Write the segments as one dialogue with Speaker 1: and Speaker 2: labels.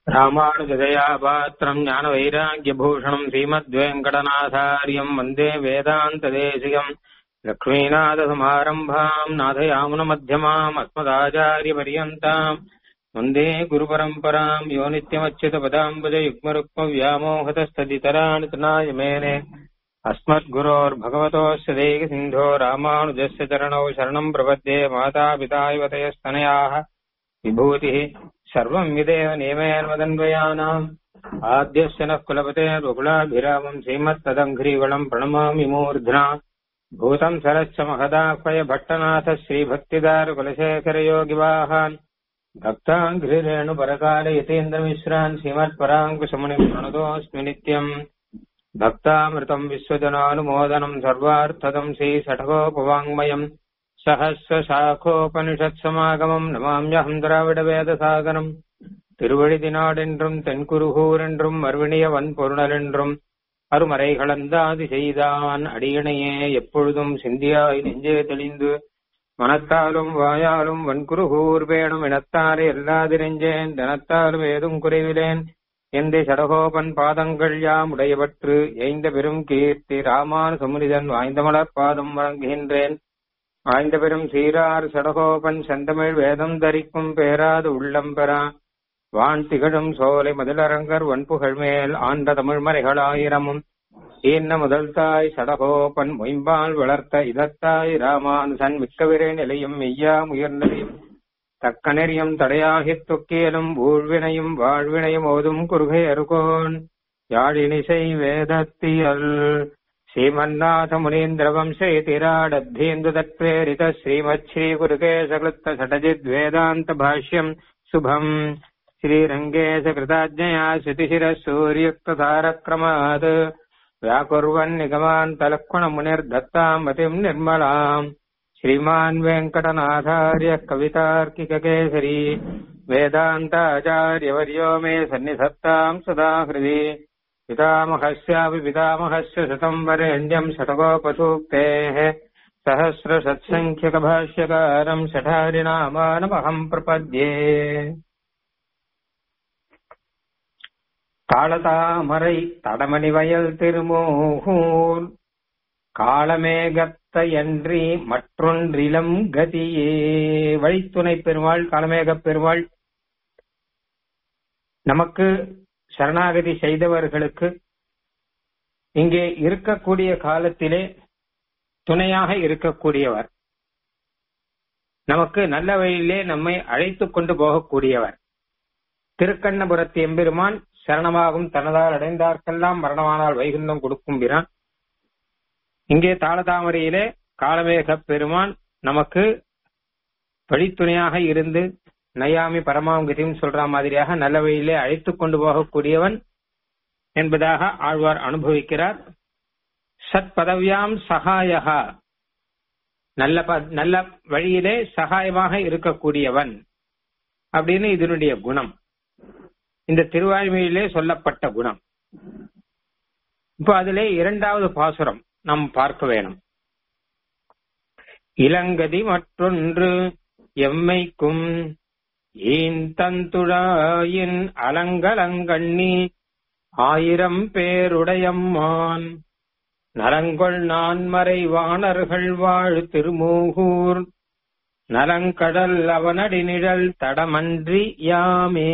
Speaker 1: ராமானுஜதயா பாத்திரம் ஞான வைராக்கியபூஷணம் ஸ்ரீமத்வேங்கடநாதாரியம் வந்தே வேதாந்ததேசிகம் லக்ஷ்மீநாதசமாரம்பாம் நாதயாமுனமத்தியமாம் அஸ்மதாச்சாரியபரியந்தாம் வந்தே குருபரம்பராம் யோ நித்யமच्युतपदाम्बुज युग्मरुक्मव्यामोहतस्तदितराणि तनाय मेने अस्मद्गुरोर्भगवतोऽस्य देहिसिन्धो रामानुजस्य चरणौ शरणम् प्रपद्ये मातापिता इव तयस्तनयाः विभूतिः सर्वम् विदेव नियमेन्वदन्वयानाम् आद्यस्य नः कुलपतेर्वकुलाभिरामम् श्रीमत्तदङ्घ्रीवलम् प्रणमामि मूर्ध्ना भूतम् सरश्च महदाह्वय भट्टनाथ श्रीभक्तिदारकुलशेखरयोगिवाहान् भक्ताङ्घ्रिरेणुपरकाल यतीन्द्रमिश्रान् श्रीमत्पराङ्कुशमुनिम् प्रणतोऽस्मि नित्यम् भक्तामृतम् विश्वजनानुमोदनम् सर्वार्थदम् श्रीषठकोपवाङ्मयम् सहस्रशाखोपनिषत्समागमम् नमाम्यहम् திராவிடவேதசாகரம் திருவழிதினாடென்றும் தென்குருகூரென்றும் மறுவிணியவன் பொருணலென்றும் அருமறைகளந்தாதி செய்தான் அடியணையே எப்பொழுதும் சிந்தியாய் நெஞ்சே தெளிந்து மனத்தாலும் வாயாலும் வன்குருகூர் வேணும் இனத்தாரே எல்லாது நெஞ்சேன் தனத்தாலும் ஏதும் குறைவிலேன் எந்த சடகோபன் பாதங்கள் யாம் உடையவற்று எய்ந்த பெரும் கீர்த்தி ராமானு சமுனிதன் வாய்ந்தமலர் பாதம் வழங்குகின்றேன் ஆய்ந்த பெரும் சீரார் சடகோபன் செந்தமிழ் வேதம் தரிக்கும் பேராது உள்ளம் பெறா வான் திகழும் சோலை மதிலரங்கர் வன்புகழ் மேல் ஆண்ட தமிழ் மறைகளாயிரமும் ஈன்ன முதல் தாய் சடகோபன் மொயம்பால் வளர்த்த இதத்தாய் ராமானுசன் மிக்கவிரே நிலையும் மெய்யா உயர்ந்ததையும் தக்க நெறியும் தடையாகித் தொக்கியலும் ஊழ்வினையும் வாழ்வினையும் ஓதும் குறுகை அருகோன் யாழினிசை வேதத்தியல் ஸ்ரீமன்னாத முனீந்திர வம்சேதிராடத்தீந்து தத்வேரித ஸ்ரீமத் ஸ்ரீ குருகேசகிருத்த சடஜித் வேதாந்த பாஷ்யம் சுபம் श्रीरङ्गेश कृताज्ञया श्रुतिशिरः सूर्युक्तधारक्रमात् व्याकुर्वन् निगमान्तलक्ष्मणमुनिर्दत्ताम् मतिम् निर्मलाम् श्रीमान् वेङ्कटनाथार्यः कवितार्किककेसरी वेदान्ताचार्यवर्यो मे सन्निधत्ताम् सदा हृदि पितामहस्यापि पितामहस्य शतम् वरेण्यम् शतकोपसूक्तेः सहस्रषत्सङ्ख्यकभाष्यकारम् शठारिनामानमहम् प्रपद्ये தாளதாமரை தடமணி வயல் திருமோகூர் காளமேகத்தையன்றி மற்றொன்றிலம் கதியே வழித்துணை பெருமாள் காளமேகப் பெருமாள் நமக்கு சரணாகதி செய்தவர்களுக்கு இங்கே இருக்கக்கூடிய காலத்திலே துணையாக இருக்கக்கூடியவர் நமக்கு நல்ல வழியிலே நம்மை அழைத்துக் கொண்டு போகக்கூடியவர் திருக்கண்ணபுரத்து எம்பெருமான் சரணமாகும் தனதால் அடைந்தார்க்கெல்லாம் மரணமானால் வைகுந்தம் கொடுக்கும் பிரான் இங்கே தாளதாமரையிலே காலமேக பெருமான் நமக்கு வழித்துணையாக இருந்து நயாமி பரமாங்கதியும் சொல்ற மாதிரியாக நல்ல வழியிலே அழைத்துக் கொண்டு போகக்கூடியவன் என்பதாக ஆழ்வார் அனுபவிக்கிறார் சத் பதவியாம் சகாயகா நல்ல நல்ல வழியிலே சகாயமாக இருக்கக்கூடியவன் அப்படின்னு இதனுடைய குணம் இந்த திருவாய்மையிலே சொல்லப்பட்ட குணம் இப்போ அதிலே இரண்டாவது பாசுரம் நாம் பார்க்க வேணும் இளங்கதி மற்றொன்று எம்மைக்கும் ஈன் தந்துழாயின் அலங்கலங்கண்ணி ஆயிரம் பேருடையம்மான் நலங்கொள் நான்மறை வாணர்கள் வாழ் திருமூகூர் நலங்கடல் அவனடி நிழல் தடமன்றி யாமே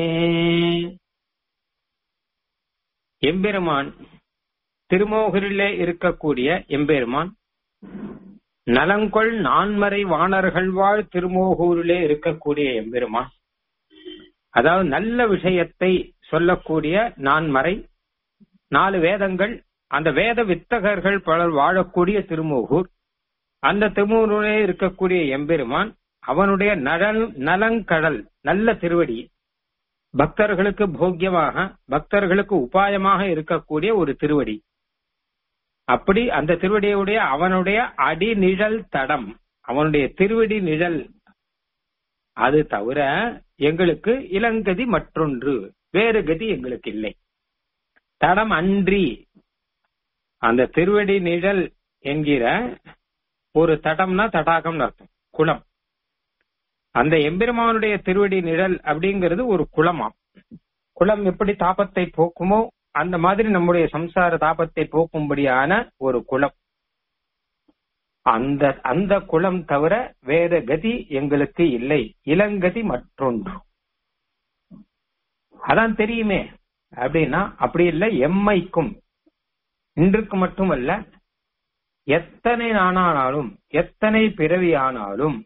Speaker 1: எம்பெருமான் திருமோகரிலே இருக்கக்கூடிய எம்பெருமான் நலங்கொள் நான்மறை வாணர்கள் வாழ் திருமோகூரிலே இருக்கக்கூடிய எம்பெருமான் அதாவது நல்ல விஷயத்தை சொல்லக்கூடிய நான்மறை நாலு வேதங்கள் அந்த வேத வித்தகர்கள் பலர் வாழக்கூடிய திருமோகூர் அந்த திருமூரிலே இருக்கக்கூடிய எம்பெருமான் அவனுடைய நலன் நலங்கடல் நல்ல திருவடி பக்தர்களுக்கு போக்கியமாக பக்தர்களுக்கு உபாயமாக இருக்கக்கூடிய ஒரு திருவடி அப்படி அந்த திருவடியுடைய அவனுடைய அடி நிழல் தடம் அவனுடைய திருவடி நிழல் அது தவிர எங்களுக்கு இளங்கதி மற்றொன்று வேறு கதி எங்களுக்கு இல்லை தடம் அன்றி அந்த திருவடி நிழல் என்கிற ஒரு தடம்னா தடாகம்னு அர்த்தம் குளம் அந்த எம்பெருமானுடைய திருவடி நிழல் அப்படிங்கிறது ஒரு குளமாம் குளம் எப்படி தாபத்தை போக்குமோ அந்த மாதிரி நம்முடைய சம்சார தாபத்தை போக்கும்படியான ஒரு குளம் அந்த அந்த குளம் தவிர வேற கதி எங்களுக்கு இல்லை இளங்கதி மற்றொன்று அதான் தெரியுமே அப்படின்னா அப்படி இல்லை எம்மைக்கும் இன்றுக்கு மட்டுமல்ல எத்தனை நானானாலும் எத்தனை பிறவி ஆனாலும்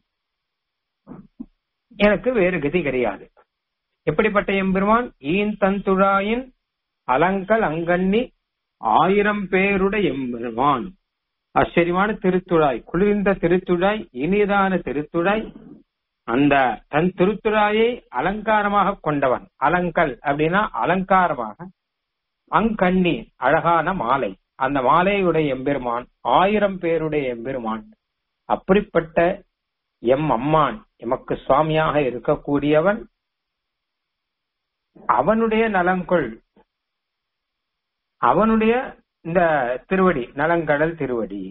Speaker 1: எனக்கு வேறு கதி கிடையாது எப்படிப்பட்ட எம்பெருமான் ஈன் தந்துழாயின் அலங்கல் அங்கண்ணி ஆயிரம் பேருடைய எம்பெருமான் ஆச்சரியமான திருத்துழாய் குளிர்ந்த திருத்துழாய் இனிதான திருத்துழாய் அந்த தன் திருத்துழாயை அலங்காரமாக கொண்டவன் அலங்கல் அப்படின்னா அலங்காரமாக அங்கண்ணி அழகான மாலை அந்த மாலையுடைய எம்பெருமான் ஆயிரம் பேருடைய எம்பெருமான் அப்படிப்பட்ட எம் அம்மான் எமக்கு சுவாமியாக இருக்கக்கூடியவன் அவனுடைய நலங்கொள் அவனுடைய இந்த திருவடி நலங்கடல் திருவடி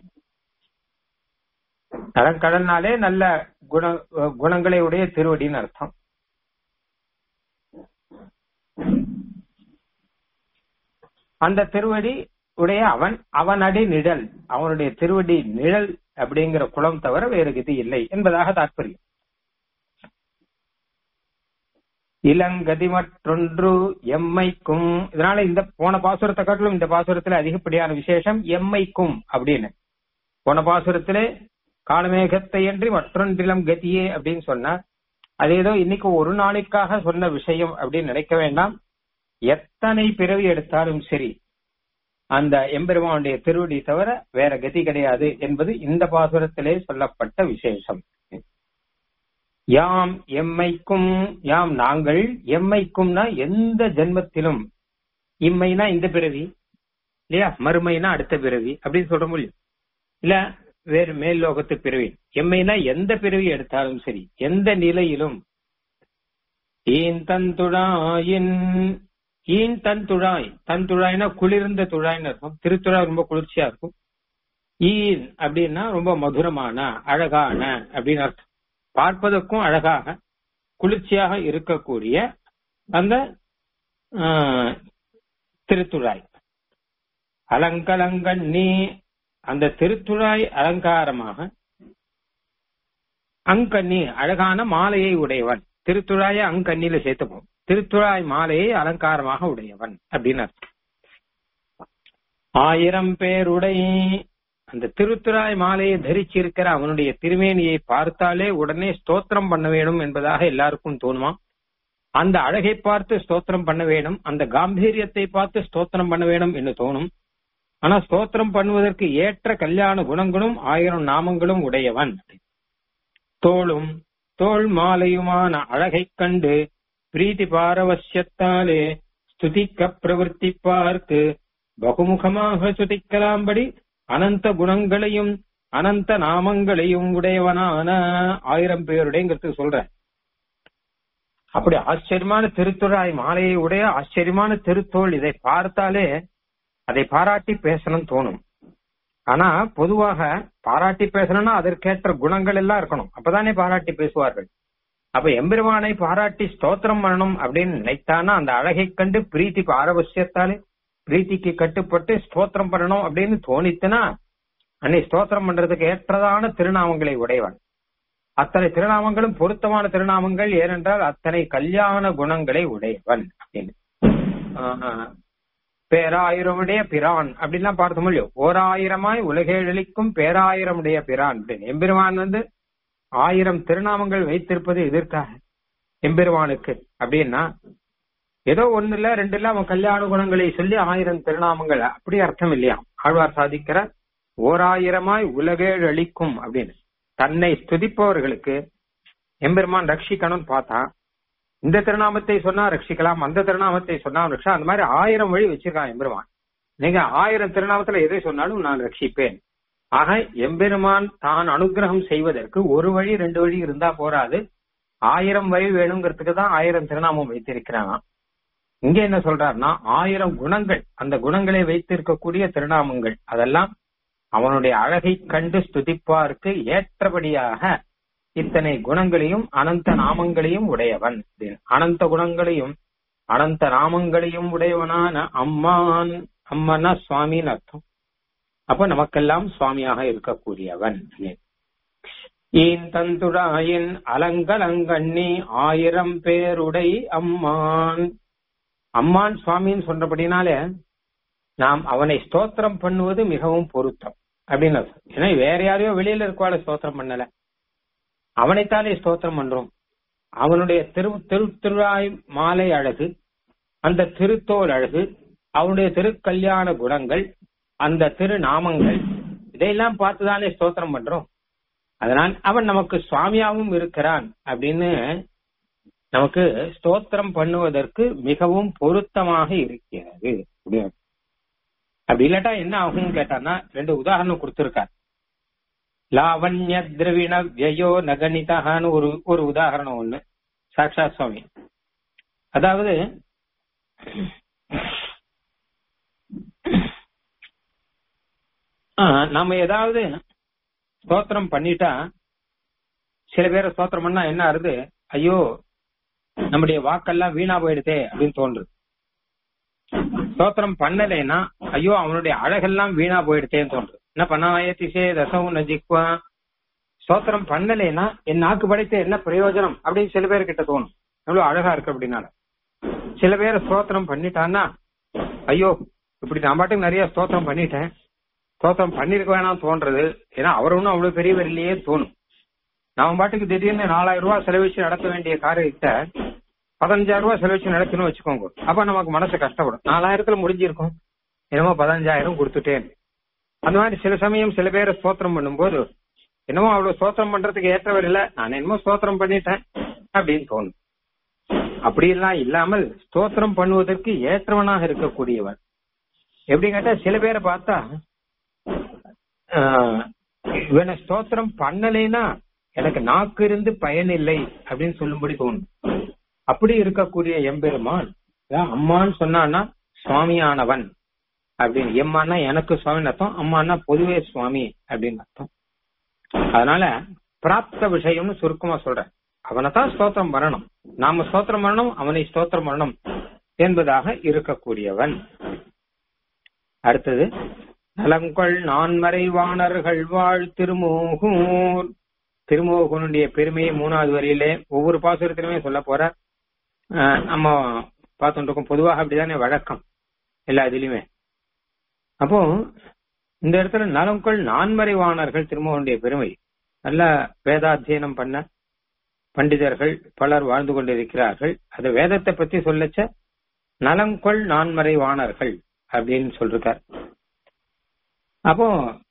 Speaker 1: நலங்கடல்னாலே நல்ல குண குணங்களை உடைய திருவடின்னு அர்த்தம் அந்த திருவடி உடைய அவன் அவன் அடி நிழல் அவனுடைய திருவடி நிழல் அப்படிங்கிற குளம் தவிர வேறு கதி இல்லை என்பதாக தாற்பயம் இளங்கதி மற்றொன்று எம்மைக்கும் இதனால இந்த போன பாசுரத்தை காட்டிலும் இந்த பாசுரத்துல அதிகப்படியான விசேஷம் எம்மைக்கும் அப்படின்னு போன பாசுரத்திலே காலமேகத்தை என்று மற்றொன்றிலம் கதியே அப்படின்னு சொன்னார் அது ஏதோ இன்னைக்கு ஒரு நாளைக்காக சொன்ன விஷயம் அப்படின்னு நினைக்க வேண்டாம் எத்தனை பிறவி எடுத்தாலும் சரி அந்த எம்பெருமானுடைய திருவடி தவிர வேற கதி கிடையாது என்பது இந்த பாசுரத்திலே சொல்லப்பட்ட விசேஷம் யாம் எம்மைக்கும் யாம் நாங்கள் எம்மைக்கும்னா எந்த ஜென்மத்திலும் இம்மைனா இந்த பிறவி இல்லையா மறுமைனா அடுத்த பிறவி அப்படின்னு சொல்ற முடியும் இல்ல வேறு மேல் லோகத்து பிறவி எம்மைனா எந்த பிறவி எடுத்தாலும் சரி எந்த நிலையிலும் ஈன் தந்துழாயின் ஈன் தன் துழாய் தன் துழாய்னா குளிர்ந்த துழாய்னு இருக்கும் திருத்துழாய் ரொம்ப குளிர்ச்சியா இருக்கும் ஈன் அப்படின்னா ரொம்ப மதுரமான அழகான அப்படின்னு அர்த்தம் பார்ப்பதற்கும் அழகாக குளிர்ச்சியாக இருக்கக்கூடிய அந்த திருத்துழாய் அலங்கலங்கண்ணி அந்த திருத்துழாய் அலங்காரமாக அங்கண்ணி அழகான மாலையை உடையவன் திருத்துழாய அங்கண்ணில சேர்த்துப்போம் திருத்துழாய் மாலையை அலங்காரமாக உடையவன் அப்படின்னு அர்த்தம் ஆயிரம் பேருடைய அந்த திருத்துறாய் மாலையை தரிச்சிருக்கிற அவனுடைய திருமேனியை பார்த்தாலே உடனே ஸ்தோத்திரம் பண்ண வேணும் என்பதாக எல்லாருக்கும் தோணுமா அந்த அழகை பார்த்து ஸ்தோத்திரம் பண்ண வேணும் அந்த காம்பீரியத்தை பார்த்து ஸ்தோத்திரம் பண்ண வேணும் என்று தோணும் ஆனா ஸ்தோத்திரம் பண்ணுவதற்கு ஏற்ற கல்யாண குணங்களும் ஆயிரம் நாமங்களும் உடையவன் தோளும் தோல் மாலையுமான அழகைக் கண்டு பிரீத்தி பாரவசியத்தாலே ஸ்துதிக்க பிரவர்த்தி பார்த்து பகுமுகமாக சுதிக்கலாம்படி அனந்த குணங்களையும் அனந்த நாமங்களையும் உடையவனான ஆயிரம் பேருடையங்கிறது சொல்ற அப்படி ஆச்சரியமான திருத்துழாய் மாலையை உடைய ஆச்சரியமான திருத்தோள் இதை பார்த்தாலே அதை பாராட்டி பேசணும் தோணும் ஆனா பொதுவாக பாராட்டி பேசணும்னா அதற்கேற்ற குணங்கள் எல்லாம் இருக்கணும் அப்பதானே பாராட்டி பேசுவார்கள் அப்ப எம்பெருமானை பாராட்டி ஸ்தோத்திரம் பண்ணணும் அப்படின்னு நினைத்தானா அந்த அழகை கண்டு பிரீத்தி பாரவசியத்தாலே பிரீத்திக்கு கட்டுப்பட்டு ஸ்தோத்திரம் பண்ணணும் அப்படின்னு தோணித்துனா அன்னை ஸ்தோத்திரம் பண்றதுக்கு ஏற்றதான திருநாமங்களை உடையவன் அத்தனை திருநாமங்களும் பொருத்தமான திருநாமங்கள் ஏனென்றால் அத்தனை கல்யாண குணங்களை உடையவன் அப்படின்னு பேராயிரமுடைய பிரான் அப்படின்லாம் பார்த்த முடியும் ஓர் ஆயிரமாய் உலகேழலிக்கும் பேராயிரமுடைய பிரான் அப்படின்னு எம்பெருமான் வந்து ஆயிரம் திருநாமங்கள் வைத்திருப்பது எதற்காக எம்பெருமானுக்கு அப்படின்னா ஏதோ ஒண்ணு இல்ல ரெண்டு இல்ல அவன் கல்யாண குணங்களை சொல்லி ஆயிரம் திருநாமங்கள் அப்படி அர்த்தம் இல்லையா ஆழ்வார் சாதிக்கிற ஓர் ஆயிரமாய் உலகேழ் அளிக்கும் அப்படின்னு தன்னை ஸ்துதிப்பவர்களுக்கு எம்பெருமான் ரட்சிக்கணும்னு பார்த்தா இந்த திருநாமத்தை சொன்னா ரட்சிக்கலாம் அந்த திருநாமத்தை சொன்னா ரட்சா அந்த மாதிரி ஆயிரம் வழி வச்சிருக்கான் எம்பெருமான் நீங்க ஆயிரம் திருநாமத்துல எதை சொன்னாலும் நான் ரட்சிப்பேன் ஆக எம்பெருமான் தான் அனுகிரகம் செய்வதற்கு ஒரு வழி ரெண்டு வழி இருந்தா போராது ஆயிரம் வழி வேணுங்கிறதுக்கு தான் ஆயிரம் திருநாமம் வைத்திருக்கிறான் இங்க என்ன சொல்றாருன்னா ஆயிரம் குணங்கள் அந்த குணங்களை வைத்திருக்கக்கூடிய திருநாமங்கள் அதெல்லாம் அவனுடைய அழகை கண்டு ஸ்துதிப்பாருக்கு ஏற்றபடியாக இத்தனை குணங்களையும் அனந்த நாமங்களையும் உடையவன் அனந்த குணங்களையும் அனந்த நாமங்களையும் உடையவனான அம்மான் அம்மனா சுவாமின்னு அர்த்தம் அப்ப நமக்கெல்லாம் சுவாமியாக இருக்கக்கூடியவன் ஈன் தந்துடாயின் அலங்கலங்கண்ணி ஆயிரம் பேருடை அம்மான் அம்மான் சுவாமின்னு சொல்றபடினாலே நாம் அவனை ஸ்தோத்திரம் பண்ணுவது மிகவும் பொருத்தம் அப்படின்னு அர்த்தம். ஏன்னா வேற யாரையோ வெளியில இருக்கவாள ஸ்தோத்திரம் பண்ணல அவனைத்தானே ஸ்தோத்திரம் பண்றோம் அவனுடைய திரு திரு திருவாய் மாலை அழகு அந்த திருத்தோல் அழகு அவனுடைய திருக்கல்யாண குணங்கள் அந்த திருநாமங்கள் இதையெல்லாம் பார்த்துதானே ஸ்தோத்திரம் பண்றோம் அதனால் அவன் நமக்கு சுவாமியாவும் இருக்கிறான் அப்படின்னு நமக்கு ஸ்தோத்திரம் பண்ணுவதற்கு மிகவும் பொருத்தமாக இருக்கிறது அப்படின்னு. அப்படி இல்லாட்டா என்ன ஆகும்னு கேட்டான்னா ரெண்டு உதாரணம் கொடுத்திருக்கார் லாவண்ய திரவிண வியயோ நகனிதான்னு ஒரு ஒரு உதாரணம் ஒண்ணு சாக்ஷாத் சுவாமி அதாவது ஆஹ், நம்ம ஏதாவது ஸ்தோத்திரம் பண்ணிட்டா சில பேரை ஸ்தோத்திரம் பண்ணா என்ன ஆறுது ஐயோ நம்முடைய வாக்கெல்லாம் வீணா போயிடுதே அப்படின்னு தோன்றுது ஸ்தோத்திரம் பண்ணலைன்னா ஐயோ அவனுடைய அழகெல்லாம் வீணா போயிடுதேன்னு தோன்றுது என்ன பண்ணாயத்திசே தசவும் நஜிக்வா ஸ்தோத்திரம் பண்ணலைன்னா என் நாக்கு படைத்த என்ன பிரயோஜனம் அப்படின்னு சில பேர் கிட்ட தோணும் எவ்வளவு அழகா இருக்கு அப்படின்னால சில பேர் ஸ்தோத்திரம் பண்ணிட்டான்னா ஐயோ இப்படி நான் பாட்டுக்கு நிறைய ஸ்தோத்திரம் பண்ணிட்டேன் ஸ்தோத்திரம் பண்ணிருக்க வேணாம் தோன்றது ஏன்னா அவர் ஒன்றும் அவ்வளவு பெரியவர் இல்லையே தோணும் நாம பாட்டுக்கு திடீர்னு நாலாயிரம் ரூபாய் செலவழிச்சு நடத்த வேண்டிய காரியத்தை பதினஞ்சாயிரம் ரூபாய் செலவழிச்சு நடத்தணும்னு வச்சுக்கோங்க அப்ப நமக்கு மனசு கஷ்டப்படும் நாலாயிரத்துல முடிஞ்சிருக்கும் என்னமோ பதினஞ்சாயிரம் கொடுத்துட்டேன் அந்த மாதிரி சில சமயம் சில பேரை ஸ்தோத்திரம் பண்ணும்போது என்னமோ அவ்வளவு ஸ்தோத்திரம் பண்றதுக்கு ஏற்றவர் இல்ல நான் என்னமோ ஸ்தோத்திரம் பண்ணிட்டேன் அப்படின்னு தோணும் அப்படியெல்லாம் இல்லாமல் ஸ்தோத்திரம் பண்ணுவதற்கு ஏற்றவனாக இருக்கக்கூடியவன் எப்படி கேட்டா சில பேரை பார்த்தா ஆஹ், இவனை ஸ்தோத்திரம் பண்ணலைன்னா எனக்கு நாக்கு இருந்து பயன் இல்லை அப்படின்னு சொல்லும்படி தோணும் அப்படி இருக்கக்கூடிய எம்பெருமான் அதான் அம்மான்னு சொன்னான்னா சுவாமியானவன் அப்படின்னு எம்மான்னா எனக்கு சுவாமின்னு அர்த்தம் அம்மான்னா பொதுவே சுவாமி அப்படின்னு அர்த்தம் அதனால பிராப்த விஷயம்னு சுருக்கமா சொல்றேன் அவனை தான் ஸ்தோத்திரம் பண்ணணும் நாம ஸ்தோத்திரம் பண்ணணும் அவனை ஸ்தோத்திரம் பண்ணணும் என்பதாக இருக்கக்கூடியவன் அடுத்தது நலங்கொள் நான்மறைவாணர்கள் வாழ் திருமோகூர் திருமோகனுடைய பெருமையை மூணாவது வரியிலே ஒவ்வொரு பாசுரத்திலுமே சொல்ல போற அஹ், நம்ம பார்த்துட்டு இருக்கோம் பொதுவாக அப்படிதானே வழக்கம் எல்லா இதுலயுமே அப்போ இந்த இடத்துல நலங்கொள் நான்மறைவாணர்கள் திருமோகனுடைய பெருமை நல்ல வேதாத்தியனம் பண்ண பண்டிதர்கள் பலர் வாழ்ந்து கொண்டிருக்கிறார்கள் அது வேதத்தை பத்தி சொல்லச்ச நலங்கொள் நான்மறைவாணர்கள் அப்படின்னு சொல்றார் அப்போ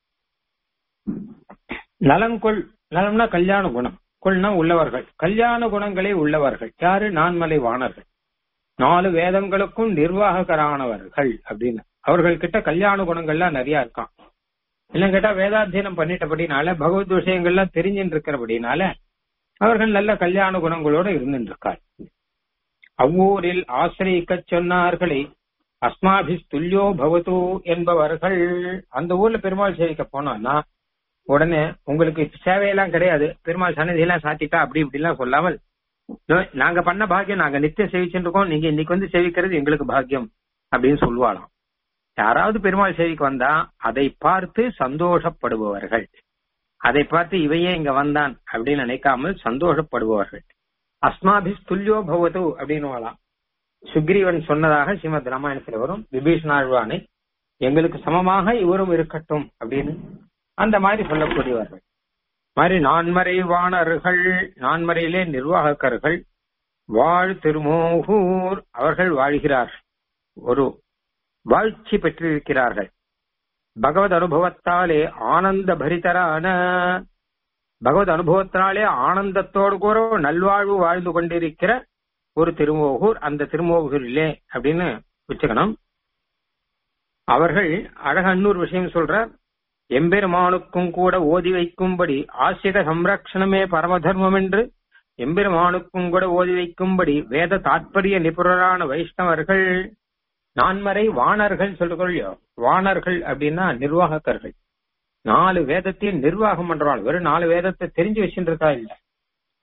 Speaker 1: நலங்கொள் நலம்னா கல்யாண குணம் கொள்னா உள்ளவர்கள் கல்யாண குணங்களே உள்ளவர்கள் யாரு நான்மலை வாணர்கள் நாலு வேதங்களுக்கும் நிர்வாககரானவர்கள் அப்படின்னு அவர்கள் கிட்ட கல்யாண குணங்கள்லாம் நிறைய இருக்கான் இல்ல கேட்டா வேதாத்தியனம் பண்ணிட்டபடினால பகவத் விஷயங்கள்லாம் தெரிஞ்சுட்டு இருக்கிறபடினால அவர்கள் நல்ல கல்யாண குணங்களோட இருந்துட்டு இருக்கார் அவ்வூரில் ஆசிரியக்க சொன்னார்களை அஸ்மாபிஸ் துல்லியோ பவது என்பவர்கள் அந்த ஊர்ல பெருமாள் சேவிக்க போனோம்னா உடனே உங்களுக்கு சேவையெல்லாம் கிடையாது பெருமாள் சன்னதியெல்லாம் சாத்திட்டா அப்படி இப்படி எல்லாம் சொல்லாமல் "இதோ நாங்க பண்ண பாக்கியம் நாங்க நித்தியம் சேவிச்சுட்டு இருக்கோம் நீங்க இன்னைக்கு வந்து சேவிக்கிறது எங்களுக்கு பாக்கியம் அப்படின்னு சொல்லுவாளாம் யாராவது பெருமாள் சேவிக்கு வந்தா அதை பார்த்து சந்தோஷப்படுபவர்கள் அதை பார்த்து இவையே இங்க வந்தான் அப்படின்னு நினைக்காமல் சந்தோஷப்படுபவர்கள் அஸ்மாபிஸ் துல்லியோ பவது அப்படின்னு சுக்ரீவன் சொன்னதாக ஸ்ரீமத் ராமாயணத்தில் வரும் விபீஷணாழ்வானை எங்களுக்கு சமமாக இவரும் இருக்கட்டும் அப்படின்னு அந்த மாதிரி சொல்லக்கூடியவர்கள் மாதிரி நான்மறை வாணர்கள் நான்மறையிலே நிர்வாகக்கர்கள் வாழ் திருமோகூர் அவர்கள் வாழ்கிறார்கள் ஒரு வாழ்ச்சி பெற்றிருக்கிறார்கள் பகவத் அனுபவத்தாலே ஆனந்த பரிதரான பகவத் அனுபவத்தினாலே ஆனந்தத்தோடு கூட நல்வாழ்வு வாழ்ந்து கொண்டிருக்கிற ஒரு திருமோகூர் அந்த திருமோகூரிலே அப்படின்னு வச்சுக்கணும் அவர்கள் அழக இன்னொரு விஷயம் சொல்ற எம்பெருமானுக்கும் கூட ஓதி வைக்கும்படி ஆசிரித சம்ரக்ஷணமே பரம தர்மம் என்று எம்பெருமானுக்கும் கூட ஓதி வைக்கும்படி வேத தாற்பரிய நிபுணரான வைஷ்ணவர்கள் நான்மறை வாணர்கள் சொல்லுகொள்ளியோ வாணர்கள் அப்படின்னா நிர்வாகக்கர்கள் நாலு வேதத்தையும் நிர்வாகம் பண்றாள் வெறும் நாலு வேதத்தை தெரிஞ்சு வச்சுருக்கா இல்ல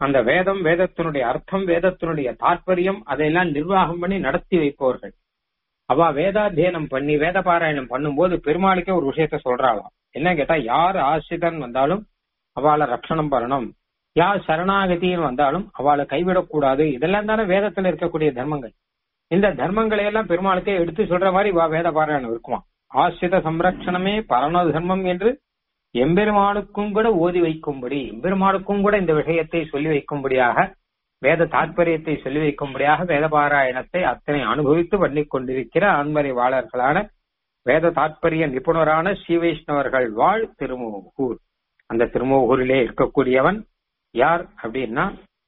Speaker 1: அந்த வேதம் வேதத்தினுடைய அர்த்தம் வேதத்தினுடைய தாற்பயம் அதையெல்லாம் நிர்வாகம் பண்ணி நடத்தி வைப்பவர்கள் அவ வேதாத்தியனம் பண்ணி வேத பாராயணம் பண்ணும்போது பெருமாளுக்கே ஒரு விஷயத்த சொல்றாளாம் என்ன கேட்டா யார் ஆசிரியன் வந்தாலும் அவளை ரட்சணம் பண்ணணும் யார் சரணாகதின்னு வந்தாலும் அவளை கைவிடக்கூடாது இதெல்லாம் தானே வேதத்துல இருக்கக்கூடிய தர்மங்கள் இந்த தர்மங்களை எல்லாம் பெருமாளுக்கே எடுத்து சொல்ற மாதிரி வா வேத பாராயணம் இருக்குமா ஆசிரித சம்ரட்சணமே பரண தர்மம் என்று எம்பெருமானுக்கும் கூட ஓதி வைக்கும்படி எம்பெருமானுக்கும் கூட இந்த விஷயத்தை சொல்லி வைக்கும்படியாக வேத தாற்பயத்தை சொல்லி வைக்கும்படியாக வேத பாராயணத்தை அத்தனை அனுபவித்து பண்ணி கொண்டிருக்கிற ஆண்மறைவாளர்களான வேத தாற்பரிய நிபுணரான ஸ்ரீ வைஷ்ணவர்கள் வாழ் திருமூகூர் அந்த திருமூகூரிலே இருக்கக்கூடியவன் யார் அப்படின்னா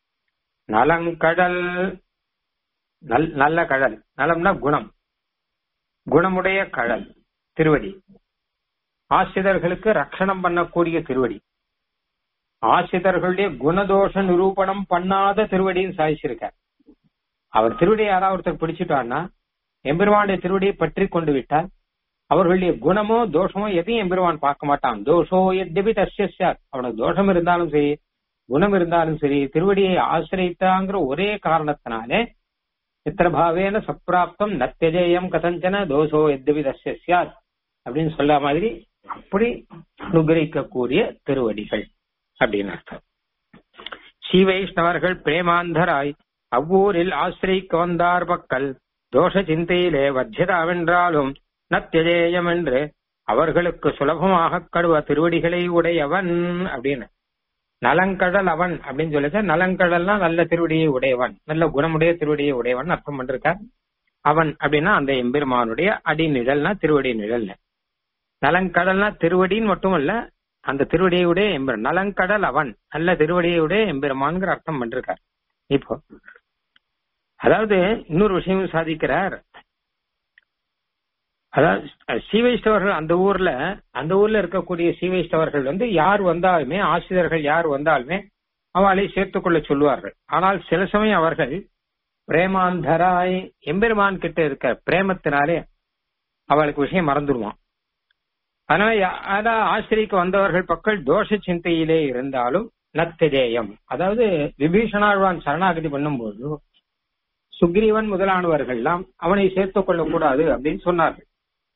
Speaker 1: நலங்கடல் நல் நல்ல கடல் நலம்னா குணம் குணமுடைய கடல் திருவடி ஆசிரியர்களுக்கு ரட்சணம் பண்ணக்கூடிய திருவடி ஆசிரியர்களுடைய குணதோஷ நிரூபணம் பண்ணாத திருவடின்னு சாதிச்சிருக்கார் அவர் திருவடியை யாராவது ஒருத்தர் பிடிச்சிட்டான்னா எம்பெருமானுடைய திருவடியை பற்றி கொண்டு விட்டால் அவர்களுடைய குணமோ தோஷமோ எதையும் எம்பெருமான் பார்க்க மாட்டான் தோஷோ எத்தபி தஸ்யார் அவனுக்கு தோஷம் இருந்தாலும் சரி குணம் இருந்தாலும் சரி திருவடியை ஆசிரித்தாங்கிற ஒரே காரணத்தினாலே சித்திரபாவேன சப்பிராப்தம் நத்தியஜேயம் கதஞ்சன தோஷோ எத்தபி தஸ்யார் அப்படின்னு சொல்ல மாதிரி அப்படி அனுகிரகிக்கக்கூடிய திருவடிகள் அப்படின்னு அர்த்தம் ஸ்ரீ வைஷ்ணவர்கள் பிரேமாந்தராய் அவ்வூரில் ஆசிரிக்க வந்தார் பக்கல் தோஷ சிந்தையிலே வத்தியதாவென்றாலும் நத்தியஜேயம் என்று அவர்களுக்கு சுலபமாக கடுவ திருவடிகளை உடையவன் அப்படின்னு நலங்கடல் அவன் அப்படின்னு சொல்லிச்சா நலங்கடல்னா நல்ல திருவடியை உடையவன் நல்ல குணமுடைய திருவடியை உடையவன் அர்த்தம் பண்ணிருக்கார் அவன் அப்படின்னா அந்த எம்பெருமானுடைய அடி நிழல்னா திருவடி நிழல்ல நலங்கடல்னா திருவடின்னு மட்டும் இல்ல அந்த திருவடியுடைய எம்பெரு நலங்கடல் அவன் நல்ல திருவடியுடைய எம்பெருமான்கிற அர்த்தம் பண்ணிருக்கார் இப்போ அதாவது இன்னொரு விஷயம் சாதிக்கிறார் அதாவது சீவைஷ்டவர்கள் அந்த ஊர்ல அந்த ஊர்ல இருக்கக்கூடிய சீவைஷ்டவர்கள் வந்து யார் வந்தாலுமே ஆசிரியர்கள் யார் வந்தாலுமே அவளை சேர்த்துக்கொள்ள சொல்லுவார்கள் ஆனால் சில சமயம் அவர்கள் பிரேமாந்தராய் எம்பெருமான் கிட்ட இருக்க பிரேமத்தினாலே அவளுக்கு விஷயம் மறந்துடுவான் அதனால ஆசிரியக்கு வந்தவர்கள் பக்கம் தோஷ சிந்தையிலே இருந்தாலும் நத்தஜேயம் அதாவது விபீஷணாழ்வான் சரணாகதி பண்ணும்போது சுக்ரீவன் முதலானவர்கள்லாம் அவனை சேர்த்துக் கொள்ளக்கூடாது அப்படின்னு சொன்னார்கள்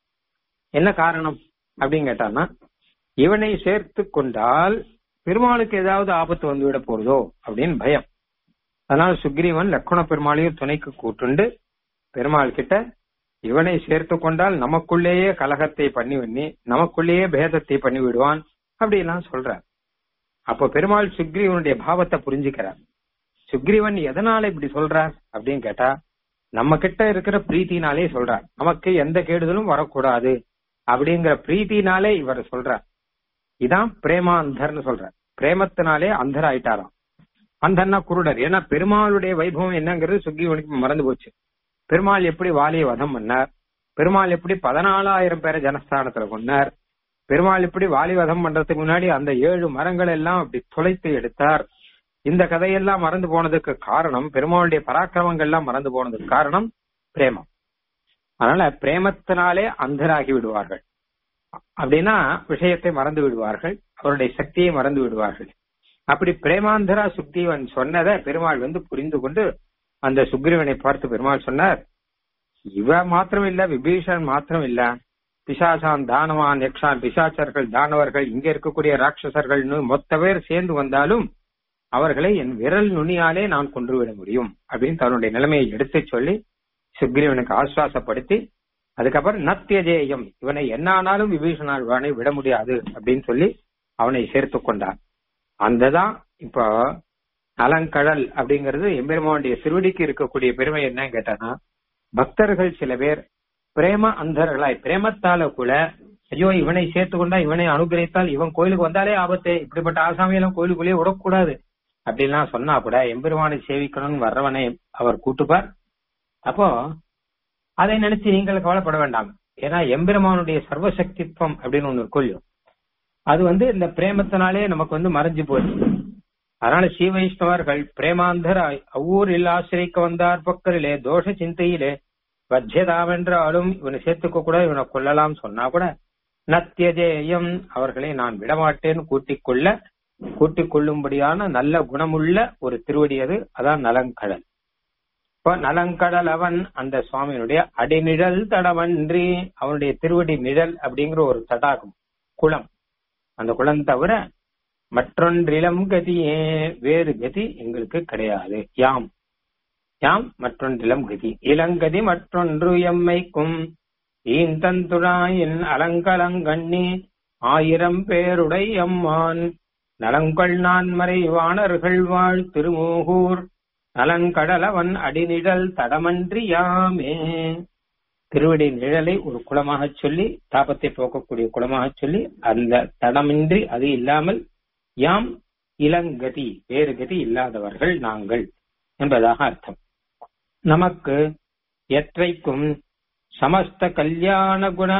Speaker 1: என்ன காரணம் அப்படின்னு கேட்டான்னா இவனை சேர்த்து கொண்டால் பெருமாளுக்கு ஏதாவது ஆபத்து வந்துவிட போறதோ அப்படின்னு பயம் அதனால சுக்ரீவன் லக்ஷ்மண பெருமாளையும் துணைக்கு கூட்டுண்டு பெருமாள் கிட்ட இவனை சேர்த்து கொண்டால் நமக்குள்ளேயே கலகத்தை பண்ணி பண்ணி நமக்குள்ளேயே பேதத்தை பண்ணி விடுவான் அப்படிலாம் சொல்றார் அப்போ பெருமாள் சுக்ரீவனுடைய பாவத்தை புரிஞ்சுக்கிறார் சுக்ரீவன் எதனால இப்படி சொல்றார் அப்படின்னு கேட்டா நம்ம கிட்ட இருக்கிற பிரீத்தினாலே சொல்றார் நமக்கு எந்த கெடுதலும் வரக்கூடாது அப்படிங்கிற பிரீத்தினாலே இவர் சொல்றார் இதான் பிரேமாந்தர்னு சொல்றார் பிரேமத்தினாலே அந்தர் ஆயிட்டாராம் அந்தர்னா குருடர் ஏன்னா பெருமாளுடைய வைபவம் என்னங்கிறது சுக்ரீவனுக்கு மறந்து போச்சு பெருமாள் எப்படி வாலியை வதம் பண்ணார் பெருமாள் எப்படி பதினாலாயிரம் பேரை ஜனஸ்தானத்துல கொண்டார் பெருமாள் எப்படி வாலி வதம் பண்றதுக்கு முன்னாடி அந்த ஏழு மரங்கள் எல்லாம் அப்படி துளைத்து எடுத்தார் இந்த கதையெல்லாம் மறந்து போனதுக்கு காரணம் பெருமாளுடைய பராக்கிரமங்கள் எல்லாம் மறந்து போனதுக்கு காரணம் பிரேமம் அதனால பிரேமத்தினாலே அந்தராகி விடுவார்கள் அப்படின்னா விஷயத்தை மறந்து விடுவார்கள் அவருடைய சக்தியை மறந்து விடுவார்கள் அப்படி பிரேமாந்தரா சுக்தீவன் சொன்னதை பெருமாள் வந்து புரிந்து கொண்டு அந்த சுக்ரீவனை பார்த்து பெருமாள் சொன்னார் இவ மாத்திரம் இல்ல விபீஷன் மாத்திரம் இல்ல பிசாசான் தானவான் யக்ஷான் பிசாச்சர்கள் தானவர்கள் இங்க இருக்கக்கூடிய ராட்சசர்கள்னு மொத்த பேர் சேர்ந்து வந்தாலும் அவர்களை என் விரல் நுனியாலே நான் கொன்றுவிட முடியும் அப்படின்னு தன்னுடைய நிலைமையை எடுத்து சொல்லி சுக்ரீவனுக்கு ஆசுவாசப்படுத்தி அதுக்கப்புறம் நத்தியஜேயம் இவனை என்னானாலும் விபீஷணாழ்வானை விட முடியாது அப்படின்னு சொல்லி அவனை சேர்த்து கொண்டான் அந்ததான் இப்போ நலங்கடல் அப்படிங்கிறது எம்பெருமானுடைய திருவடிக்கு இருக்கக்கூடிய பெருமை என்னன்னு கேட்டானா பக்தர்கள் சில பேர் பிரேம அந்தர்களாய் பிரேமத்தால கூட ஐயோ இவனை சேர்த்து கொண்டா இவனை அனுகிரகித்தால் இவன் கோயிலுக்கு வந்தாலே ஆபத்து இப்படிப்பட்ட ஆசாமியெல்லாம் கோயிலுக்குள்ளேயே விடக்கூடாது அப்படின்லாம் சொன்னா கூட எம்பெருமானை சேவிக்கணும்னு வர்றவனை அவர் கூட்டுப்பார் அப்போ அதை நினைச்சு நீங்கள் கவலைப்பட வேண்டாம் ஏன்னா எம்பெருமானுடைய சர்வசக்தித்வம் அப்படின்னு ஒண்ணு இருக்கும் அது வந்து இந்த பிரேமத்தினாலே நமக்கு வந்து மறைஞ்சு போயிடுச்சு அதனால ஸ்ரீ வைஷ்ணவர்கள் பிரேமாந்தராய் அவ்வூரில் ஆசிரிக்க வந்தார் பக்கரிலே தோஷ சிந்தையிலே வத்தியதாவென்றாலும் இவனை சேர்த்துக்க கூட இவனை கொல்லலாம் சொன்னா கூட நத்தியஜேயம் அவர்களை நான் விடமாட்டேன்னு கூட்டிக் கொள்ள கூட்டிக் கொள்ளும்படியான நல்ல குணமுள்ள ஒரு திருவடி அது அதான் நலங்கடல் இப்ப நலங்கடல் அவன் அந்த சுவாமியினுடைய அடிநிழல் தடமன்றி அவனுடைய திருவடி நிழல் அப்படிங்கிற ஒரு தடாகம் குளம் அந்த குளம் தவிர மற்றொன்றிலம் கதியே வேறு கதி எங்களுக்கு கிடையாது யாம் யாம் மற்றொன்றிலம் கதி இளங்கதி மற்றொன்று எம்மைக்கும் ஈந்தந்துழாயின் அலங்கலங்கண்ணி ஆயிரம் பேருடை அம்மான் நலங்கள் நான் மறை வாணர்கள் வாழ் திருமூகூர் நலங்கடலவன் அடிநிழல் தடமன்றி யாமே திருவடி நிழலை ஒரு குளமாக சொல்லி தாபத்தை போக்கக்கூடிய குளமாக சொல்லி அந்த தடமின்றி அது இல்லாமல் யாம் இளங்கதி வேறு கதி இல்லாதவர்கள் நாங்கள் என்பதாக அர்த்தம் நமக்கு எற்றைக்கும் சமஸ்த கல்யாண குண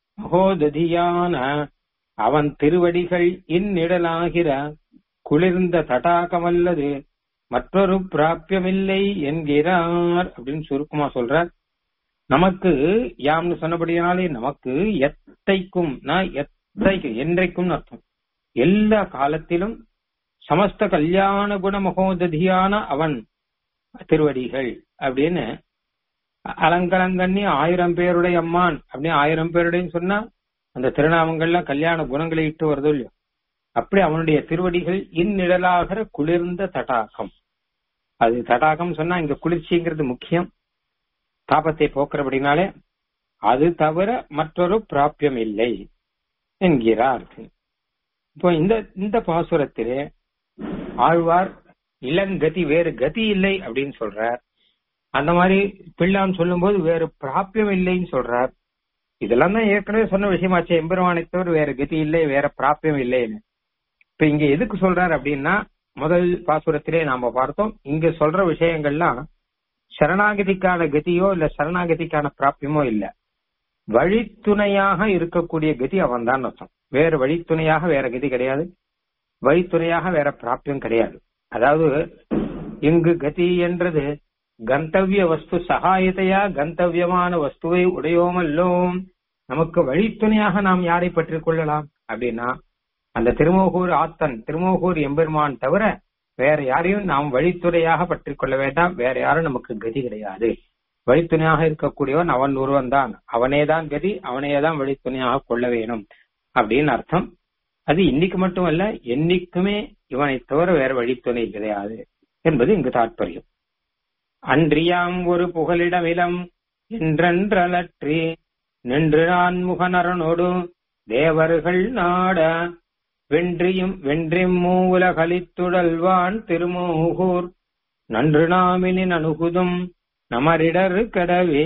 Speaker 1: மகோததியான அவன் திருவடிகள் இந்நிழலாகிற குளிர்ந்த தடாகமல்லது மற்றொரு பிராபியமில்லை என்கிறார் அப்படின்னு சுருக்கமா சொல்றார் நமக்கு யாம்னு சொன்னபடியாலே நமக்கு எத்தைக்கும் நான் எத்தைக்கு என்றைக்கும் அர்த்தம் எல்லா காலத்திலும் சமஸ்த கல்யாண குண மகோததியான அவன் திருவடிகள் அப்படின்னு அலங்கலங்கண்ணி ஆயிரம் பேருடைய அம்மான் அப்படின்னு ஆயிரம் பேருடையும் சொன்னா அந்த திருநாமங்கள்லாம் கல்யாண குணங்களை இட்டு வருதோ இல்லையோ அப்படி அவனுடைய திருவடிகள் இந்நிழலாகிற குளிர்ந்த தடாகம் அது தடாகம் சொன்னா இங்க குளிர்ச்சிங்கிறது முக்கியம் தாபத்தை போக்குறபடினாலே அது தவிர மற்றொரு பிராபியம் இல்லை என்கிறார் இப்போ இந்த இந்த பாசுரத்திலே ஆழ்வார் இளங்கதி வேறு கதி இல்லை அப்படின்னு சொல்றார் அந்த மாதிரி பிள்ளான் சொல்லும்போது வேறு பிராபியம் இல்லைன்னு சொல்றார் இதெல்லாம் தான் ஏற்கனவே சொன்ன விஷயமாச்சு எம்பெருமானை தவிர வேற கதி இல்லை வேற பிராபியம் இல்லைன்னு இப்ப இங்க எதுக்கு சொல்றார் அப்படின்னா முதல் பாசுரத்திலே நாம பார்த்தோம் இங்க சொல்ற விஷயங்கள்லாம் சரணாகதிக்கான கதியோ இல்ல சரணாகதிக்கான பிராபியமோ இல்ல வழித்துணையாக இருக்கக்கூடிய கதி அவன் தான் அர்த்தம் வேற வழித்துணையாக வேற கதி கிடையாது வழித்துணையாக வேற பிராபியம் கிடையாது அதாவது இங்கு கதி என்றது கந்தவிய வஸ்து சகாயத்தையா கந்தவியமான வஸ்துவை உடையோமல்லோம் நமக்கு வழித்துணையாக நாம் யாரை பற்றிக் கொள்ளலாம் அப்படின்னா அந்த திருமோகூர் ஆத்தன் திருமோகூர் எம்பெருமான் தவிர வேற யாரையும் நாம் வழித்துறையாக பற்றிக் கொள்ள வேண்டாம் வேற யாரும் நமக்கு கதி கிடையாது வழித்துணையாக இருக்கக்கூடியவன் அவன் ஒருவன் தான் அவனேதான் கதி அவனையேதான் வழித்துணையாக கொள்ள வேணும் அப்படின்னு அர்த்தம் அது இன்னைக்கு மட்டுமல்ல என்னைக்குமே இவனை தவிர வேற வழித்துணை கிடையாது என்பது இங்கு தாற்பயம் அன்றியாம் ஒரு புகலிடமிலம் என்றென்றலற்றி நின்று நான் முகனரனோடு தேவர்கள் நாட வென்றியும் வென்றிம் மூவுலகலித்துடல்வான் திருமூகூர் நன்று நாமினின் அணுகுதும் நமரிடர் கடவே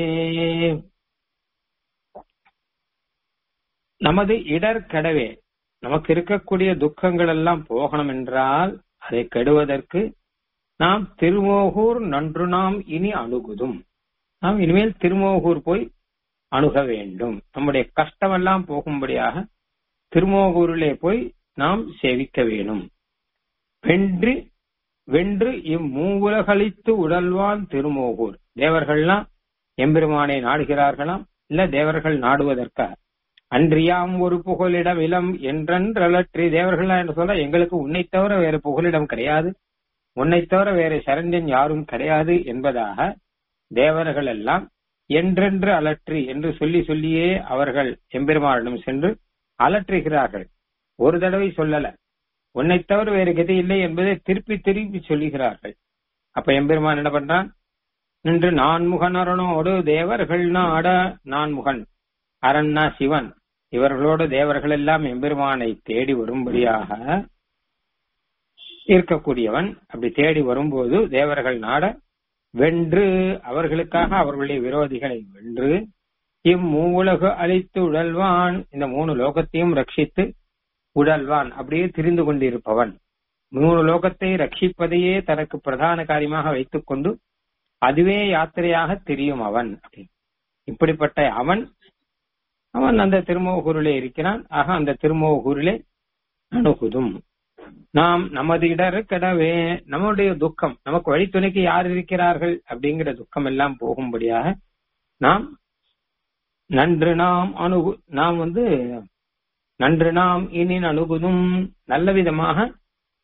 Speaker 1: நமது இடர் கடவே நமக்கு இருக்கக்கூடிய துக்கங்கள் எல்லாம் போகணும் என்றால் அதை கெடுவதற்கு நாம் திருமோகூர் நன்று நாம் இனி அணுகுதும் நாம் இனிமேல் திருமோகூர் போய் அணுக வேண்டும் நம்முடைய கஷ்டமெல்லாம் போகும்படியாக திருமோகூரிலே போய் நாம் சேவிக்க வேணும் வென்று வென்று இம்மூவுலகளித்து உடல்வான் திருமோகூர் தேவர்கள்லாம் எம்பெருமானை நாடுகிறார்களாம் இல்ல தேவர்கள் நாடுவதற்கா அன்றியாம் ஒரு புகலிடம் இளம் என்றன்றலற்றி தேவர்கள்லாம் என்று சொல்ல எங்களுக்கு உன்னை தவிர வேறு புகலிடம் கிடையாது உன்னை தவிர வேறு சரண்யன் யாரும் கிடையாது என்பதாக தேவர்கள் எல்லாம் என்றென்று அலற்றி என்று சொல்லி சொல்லியே அவர்கள் எம்பெருமானிடம் சென்று அலற்றுகிறார்கள் ஒரு தடவை சொல்லல உன்னை தவிர வேறு கதி இல்லை என்பதை திருப்பி திருப்பி சொல்லுகிறார்கள் அப்ப எம்பெருமான் என்ன பண்றான் நின்று நான்முகன் அரணோடு தேவர்கள் நாட நான்முகன் அரண்னா சிவன் இவர்களோடு தேவர்கள் எல்லாம் எம்பெருமானை தேடி வரும்படியாக இருக்கக்கூடியவன் அப்படி தேடி வரும்போது தேவர்கள் நாட வென்று அவர்களுக்காக அவர்களுடைய விரோதிகளை வென்று இம்மூவுலகு அழித்து உழல்வான் இந்த மூணு லோகத்தையும் ரட்சித்து உடல்வான் அப்படியே திரிந்து கொண்டிருப்பவன் மூணு லோகத்தை ரட்சிப்பதையே தனக்கு பிரதான காரியமாக வைத்துக் கொண்டு அதுவே யாத்திரையாக தெரியும் அவன் இப்படிப்பட்ட அவன் அவன் அந்த திருமோகூரிலே இருக்கிறான் ஆக அந்த திருமோகூரிலே அணுகுதும் நாம் நமது இடர் கடவே நம்முடைய துக்கம் நமக்கு வழித்துணைக்கு யார் இருக்கிறார்கள் அப்படிங்கிற துக்கம் எல்லாம் போகும்படியாக நாம் நன்று நாம் அணுகு நாம் வந்து நன்று நாம் இனி அணுகுதும் நல்ல விதமாக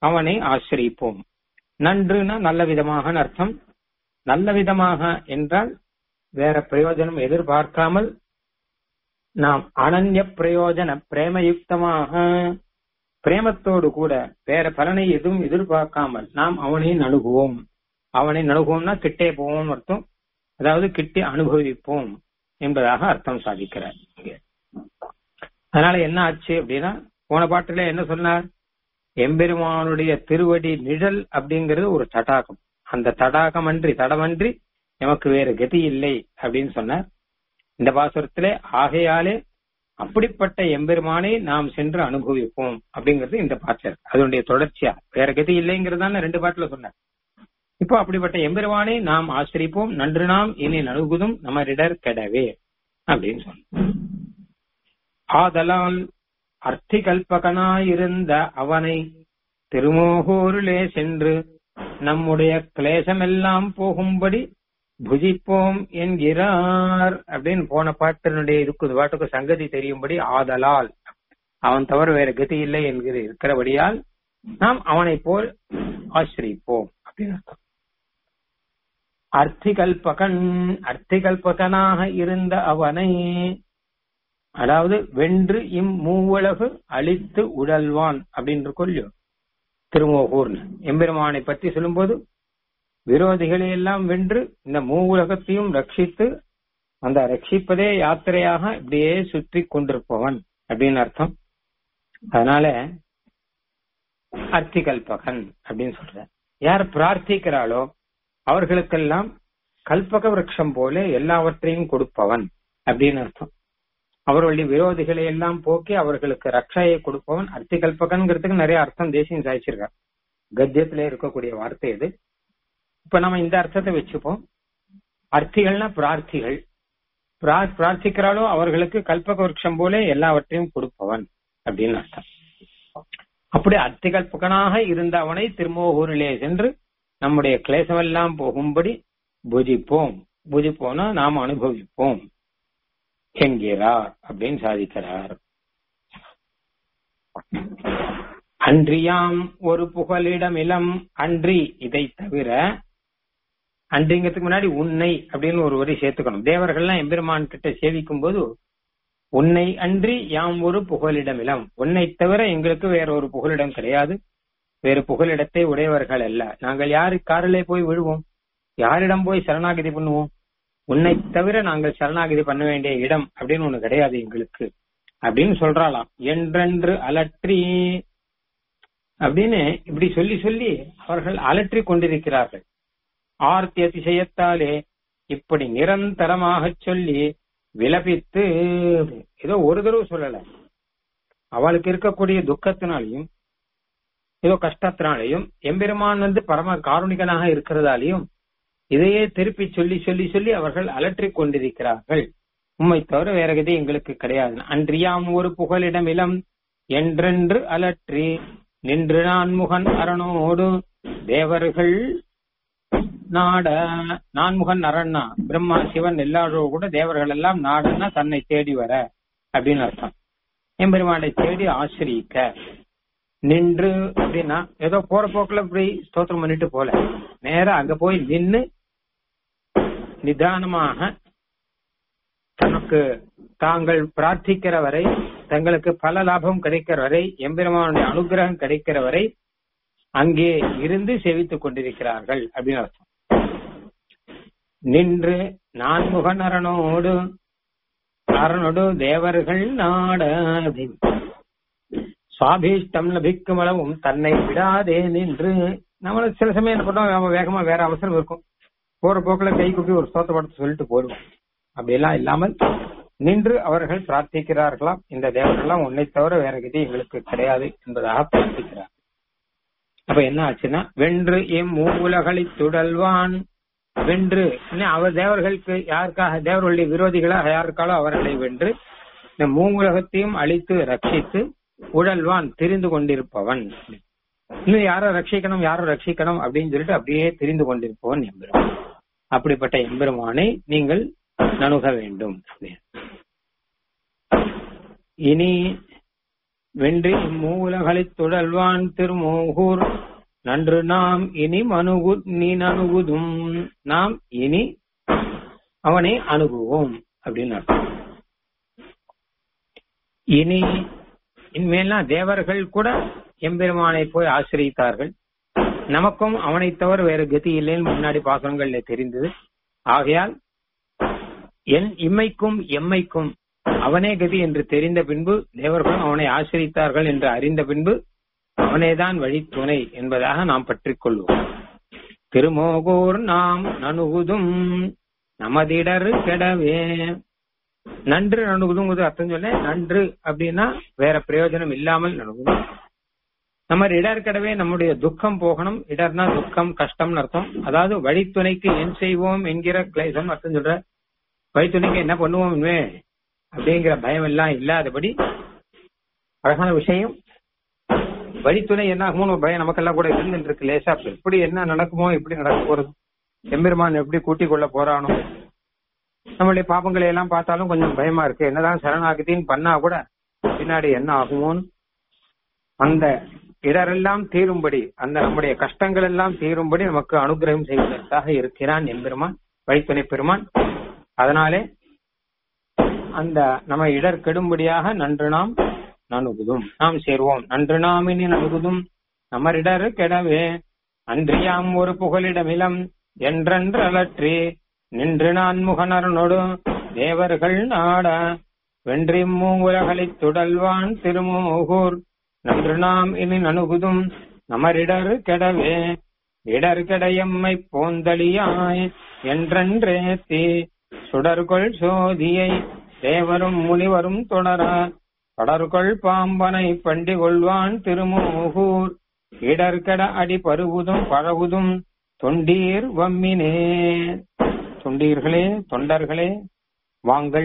Speaker 1: அவனை ஆசிரிப்போம் நன்றுனா நல்ல விதமாக அர்த்தம் நல்ல விதமாக என்றால் வேற பிரயோஜனம் எதிர்பார்க்காமல் நாம் அனன்ய பிரயோஜன பிரேமயுக்தமாக பிரேமத்தோடு கூட வேற பலனை எதுவும் எதிர்பார்க்காமல் நாம் அவனை நணுகுவோம் அவனை நணுகுவோம்னா கிட்டே போவோம் அர்த்தம் அதாவது கிட்டே அனுபவிப்போம் என்பதாக அர்த்தம் சாதிக்கிறார் அதனால என்ன ஆச்சு அப்படின்னா போன பாட்டுல என்ன சொன்னார் எம்பெருமானுடைய திருவடி நிழல் அப்படிங்கிறது ஒரு தடாகம் அந்த தடாகம் அன்றி தடமன்றி எமக்கு வேறு கதி இல்லை அப்படின்னு சொன்னார் இந்த பாசுரத்திலே ஆகையாலே அப்படிப்பட்ட எம்பெருமானை நாம் சென்று அனுபவிப்போம் அப்படிங்கிறது இந்த பாட்டில் அதனுடைய தொடர்ச்சியா வேற கதி இல்லைங்கிறதான ரெண்டு பாட்டுல சொன்னார் இப்போ அப்படிப்பட்ட எம்பெருமானை நாம் ஆசிரிப்போம் நன்று நாம் இனி நணுகுதும் நமரிடர் கெடவே அப்படின்னு சொன்ன ஆதலால் அர்த்தி கல்பகனாயிருந்த அவனை திருமோகூரிலே சென்று நம்முடைய கிளேசமெல்லாம் போகும்படி புஜிப்போம் என்கிறார் அப்படின்னு போன பாட்டினுடைய இருக்குது பாட்டுக்கு சங்கதி தெரியும்படி ஆதலால் அவன் தவிர வேற கதி இல்லை என்கிற இருக்கிறபடியால் நாம் அவனை போல் ஆசிரிப்போம் அப்படின்னு அர்த்தம் அர்த்திகல்பகன் அர்த்திகல்பகனாக இருந்த அவனை அதாவது வென்று இம் மூவுலகு அழித்து உழல்வான் அப்படின்னு கொல்லியோ திருமோகூர்னு எம்பெருமானை பற்றி சொல்லும்போது விரோதிகளை எல்லாம் வென்று இந்த மூவுலகத்தையும் ரட்சித்து அந்த ரட்சிப்பதே யாத்திரையாக இப்படியே சுற்றி கொண்டிருப்பவன் அப்படின்னு அர்த்தம் அதனால அர்த்திகல்பகன் அப்படின்னு சொல்ற யார் பிரார்த்திக்கிறாளோ அவர்களுக்கெல்லாம் கல்பக விரக்ஷம் போல எல்லாவற்றையும் கொடுப்பவன் அப்படின்னு அர்த்தம் அவர்களுடைய விரோதிகளை எல்லாம் போக்கி அவர்களுக்கு ரக்ஷையை கொடுப்பவன் அர்த்திகல்பகன்கிறதுக்கு நிறைய அர்த்தம் தேசியம் சாதிச்சிருக்கார் கத்தியத்திலே இருக்கக்கூடிய வார்த்தை இது இப்ப நம்ம இந்த அர்த்தத்தை வச்சுப்போம் அர்த்திகள்னா பிரார்த்திகள் பிரார்த்திக்கிறாளோ அவர்களுக்கு கல்பக விரக்ஷம் போல எல்லாவற்றையும் கொடுப்பவன் அப்படின்னு அர்த்தம் அப்படி அர்த்திகல்பகனாக இருந்த அவனை திருமோகூரிலே சென்று நம்முடைய கிளேசமெல்லாம் போகும்படி புஜிப்போம் புஜிப்போனா நாம் அனுபவிப்போம் என்கிறார் அப்படின்னு சாதிக்கிறார் அன்றியாம் ஒரு புகலிடமிலம் அன்றி இதை தவிர அன்றிங்கிறதுக்கு முன்னாடி உன்னை அப்படின்னு ஒரு வரி சேர்த்துக்கணும் தேவர்கள்லாம் எம்பெருமான் கிட்ட சேவிக்கும் போது உன்னை அன்றி யாம் ஒரு புகலிடமிலம் உன்னை தவிர எங்களுக்கு வேற ஒரு புகலிடம் கிடையாது வேறு புகலிடத்தை உடையவர்கள் அல்ல நாங்கள் யாரு காரிலே போய் விழுவோம் யாரிடம் போய் சரணாகதி பண்ணுவோம் உன்னை தவிர நாங்கள் சரணாகதி பண்ண வேண்டிய இடம் அப்படின்னு ஒண்ணு கிடையாது எங்களுக்கு அப்படின்னு சொல்றாளாம் என்றென்று அலற்றி அப்படின்னு இப்படி சொல்லி சொல்லி அவர்கள் அலற்றி கொண்டிருக்கிறார்கள் ஆர்த்தி அதிசயத்தாலே இப்படி நிரந்தரமாக சொல்லி விலபித்து ஏதோ ஒரு தடவை சொல்லல அவளுக்கு இருக்கக்கூடிய துக்கத்தினாலையும் ஏதோ கஷ்டத்தினாலையும் எம்பெருமான் வந்து பரம காருணிகனாக இருக்கிறதாலையும் இதையே திருப்பி சொல்லி சொல்லி சொல்லி அவர்கள் அலற்றிக் கொண்டிருக்கிறார்கள் உண்மை தவிர வேற கதை எங்களுக்கு கிடையாது அன்றியாம் ஒரு புகலிடம் இளம் என்றென்று அலற்றி நின்று நான்முகன் அரணோடு தேவர்கள் நாட நான்முகன் அரண்னா பிரம்மா சிவன் எல்லாரும் கூட தேவர்கள் எல்லாம் நாடன்னா தன்னை தேடி வர அப்படின்னு அர்த்தம் எம்பெருமானை தேடி ஆசிரியிக்க நின்று அப்படின்னா ஏதோ போற போக்குல இப்படி ஸ்தோத்திரம் பண்ணிட்டு போல நேரா அங்க போய் நின்னு நிதானமாக தனக்கு தாங்கள் பிரார்த்திக்கிற வரை தங்களுக்கு பல லாபம் கிடைக்கிற வரை எம்பெருமானுடைய அனுகிரகம் கிடைக்கிற வரை அங்கே இருந்து செவித்துக் கொண்டிருக்கிறார்கள் அப்படின்னு அர்த்தம் நின்று நான்முகன் அரணோடு அரணோடு தேவர்கள் நாட சுவாபீஷ்டம் லபிக்கும் அளவும் தன்னை விடாதே நின்று நம்மளுக்கு சில சமயம் என்ன பண்ணோம் நம்ம வேகமா வேற அவசரம் இருக்கும் போற போக்குல கை குப்பி ஒரு ஸ்தோத்த படத்தை சொல்லிட்டு போடுவோம் அப்படி எல்லாம் இல்லாமல் நின்று அவர்கள் பிரார்த்திக்கிறார்களாம் இந்த தேவர்கள்லாம் உன்னை தவிர வேற கதி எங்களுக்கு கிடையாது என்பதாக பிரார்த்திக்கிறார் அப்ப என்ன ஆச்சுன்னா வென்று எம் மூவுலகளை துடல்வான் வென்று அவர் தேவர்களுக்கு யாருக்காக தேவர்களுடைய விரோதிகளாக யாருக்காலோ அவர்களை வென்று இந்த மூவுலகத்தையும் அழித்து ரட்சித்து உழல்வான் தெரிந்து கொண்டிருப்பவன் இன்னும் யாரோ ரட்சிக்கணும் யாரோ ரட்சிக்கணும் அப்படின்னு சொல்லிட்டு அப்படியே தெரிந்து கொண்டிருப்பவன் எம்பெருமான் அப்படிப்பட்ட எம்பெருமானை நீங்கள் நணுக வேண்டும் இனி வென்றி மூலகளைத் துழல்வான் திருமோகூர் நன்று நாம் இனி மனுகு நீ அணுகுதும் நாம் இனி அவனை அணுகுவோம் அப்படின்னு அர்த்தம் இனி இனிமேலாம் தேவர்கள் கூட எம்பெருமானை போய் ஆசிரியித்தார்கள் நமக்கும் அவனை தவிர வேற கதி இல்லைன்னு முன்னாடி பாசனங்கள்ல தெரிந்தது ஆகையால் என் இம்மைக்கும் எம்மைக்கும் அவனே கதி என்று தெரிந்த பின்பு தேவர்களும் அவனை ஆசிரித்தார்கள் என்று அறிந்த பின்பு அவனேதான் வழித்துணை என்பதாக நாம் பற்றிக் கொள்வோம் திருமோகூர் நாம் நணுகுதும் நமதிடர் கெடவே நன்று நணுகுதுங்கிறது அர்த்தம் சொல்ல நன்று அப்படின்னா வேற பிரயோஜனம் இல்லாமல் நணுகுதும் நம்ம இடர் கடவே நம்முடைய துக்கம் போகணும் இடர்னா துக்கம் கஷ்டம்னு அர்த்தம் அதாவது வழித்துணைக்கு என் செய்வோம் என்கிற கிளேசம் அர்த்தம் சொல்ற வழித்துணைக்கு என்ன பண்ணுவோம் இனிமே அப்படிங்கிற பயம் எல்லாம் இல்லாதபடி அழகான விஷயம் வழித்துணை என்ன ஆகுமோ ஒரு பயம் நமக்கெல்லாம் கூட இருந்துட்டு இருக்கு லேசா எப்படி என்ன நடக்குமோ எப்படி நடக்க போறது எம்பெருமான் எப்படி கூட்டிக் கொள்ள போறானோ நம்மளுடைய பாப்பங்களை எல்லாம் பார்த்தாலும் கொஞ்சம் பயமா இருக்கு என்னதான் சரணாகத்தின்னு பண்ணா கூட பின்னாடி என்ன ஆகுமோன்னு அந்த இடரெல்லாம் தீரும்படி அந்த நம்முடைய கஷ்டங்கள் எல்லாம் தீரும்படி நமக்கு அனுகிரகம் செய்வதற்காக இருக்கிறான் எம்பெருமான் வழித்துணை பெருமான் அதனாலே அந்த நம்ம இடர் கெடும்படியாக நன்று நாம் நணுகுதும் நாம் சேர்வோம் நன்று நாம் இனி நணுகுதும் நமரிடர் கெடவே அன்றியாம் ஒரு புகலிடமிலம் என்றென்று அலற்றி நின்று நான் முகனரனொடு தேவர்கள் நாட வென்றி மூவுலகளைத் துடல்வான் திருமூகூர் நன்று நாம் இனி நணுகுதும் நமரிடர் கெடவே இடர் கெடையம்மை போந்தளியாய் என்றென்றேத்தி சுடர்கொள் சோதியை தேவரும் முனிவரும் தொடர தொடர்கொள் பாம்பனை பண்டி கொள்வான் திருமூகூர் இடர்கட அடி பருகுதும் பழகுதும் தொண்டீர் வம்மினே தொண்டீர்களே தொண்டர்களே வாங்கள்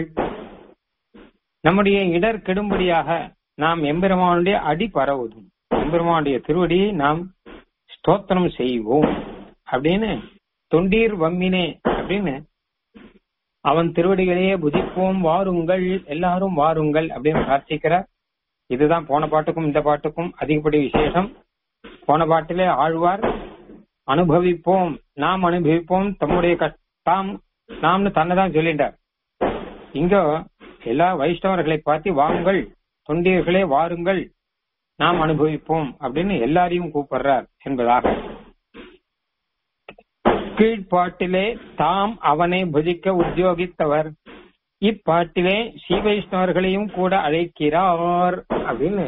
Speaker 1: நம்முடைய இடர் கெடும்படியாக நாம் எம்பெருமானுடைய அடி பரவுதும் எம்பெருமானுடைய திருவடியை நாம் ஸ்தோத்திரம் செய்வோம் அப்படின்னு தொண்டீர் வம்மினே அப்படின்னு அவன் திருவடிகளையே புதிப்போம் வாருங்கள் எல்லாரும் வாருங்கள் அப்படின்னு பிரார்த்திக்கிறார் இதுதான் போன பாட்டுக்கும் இந்த பாட்டுக்கும் அதிகப்படி விசேஷம் போன பாட்டிலே ஆழ்வார் அனுபவிப்போம் நாம் அனுபவிப்போம் தம்முடைய கஷ்டம் நாம்னு தன்னைதான் சொல்லிட்டார் இங்க எல்லா வைஷ்ணவர்களை பார்த்து வாருங்கள் தொண்டியர்களே வாருங்கள் நாம் அனுபவிப்போம் அப்படின்னு எல்லாரையும் கூப்பிடுறார் என்பதாக கீழ்ப்பாட்டிலே தாம் அவனை புஜிக்க உத்தியோகித்தவர் இப்பாட்டிலே ஸ்ரீ வைஷ்ணவர்களையும் கூட அழைக்கிறார் அப்படின்னு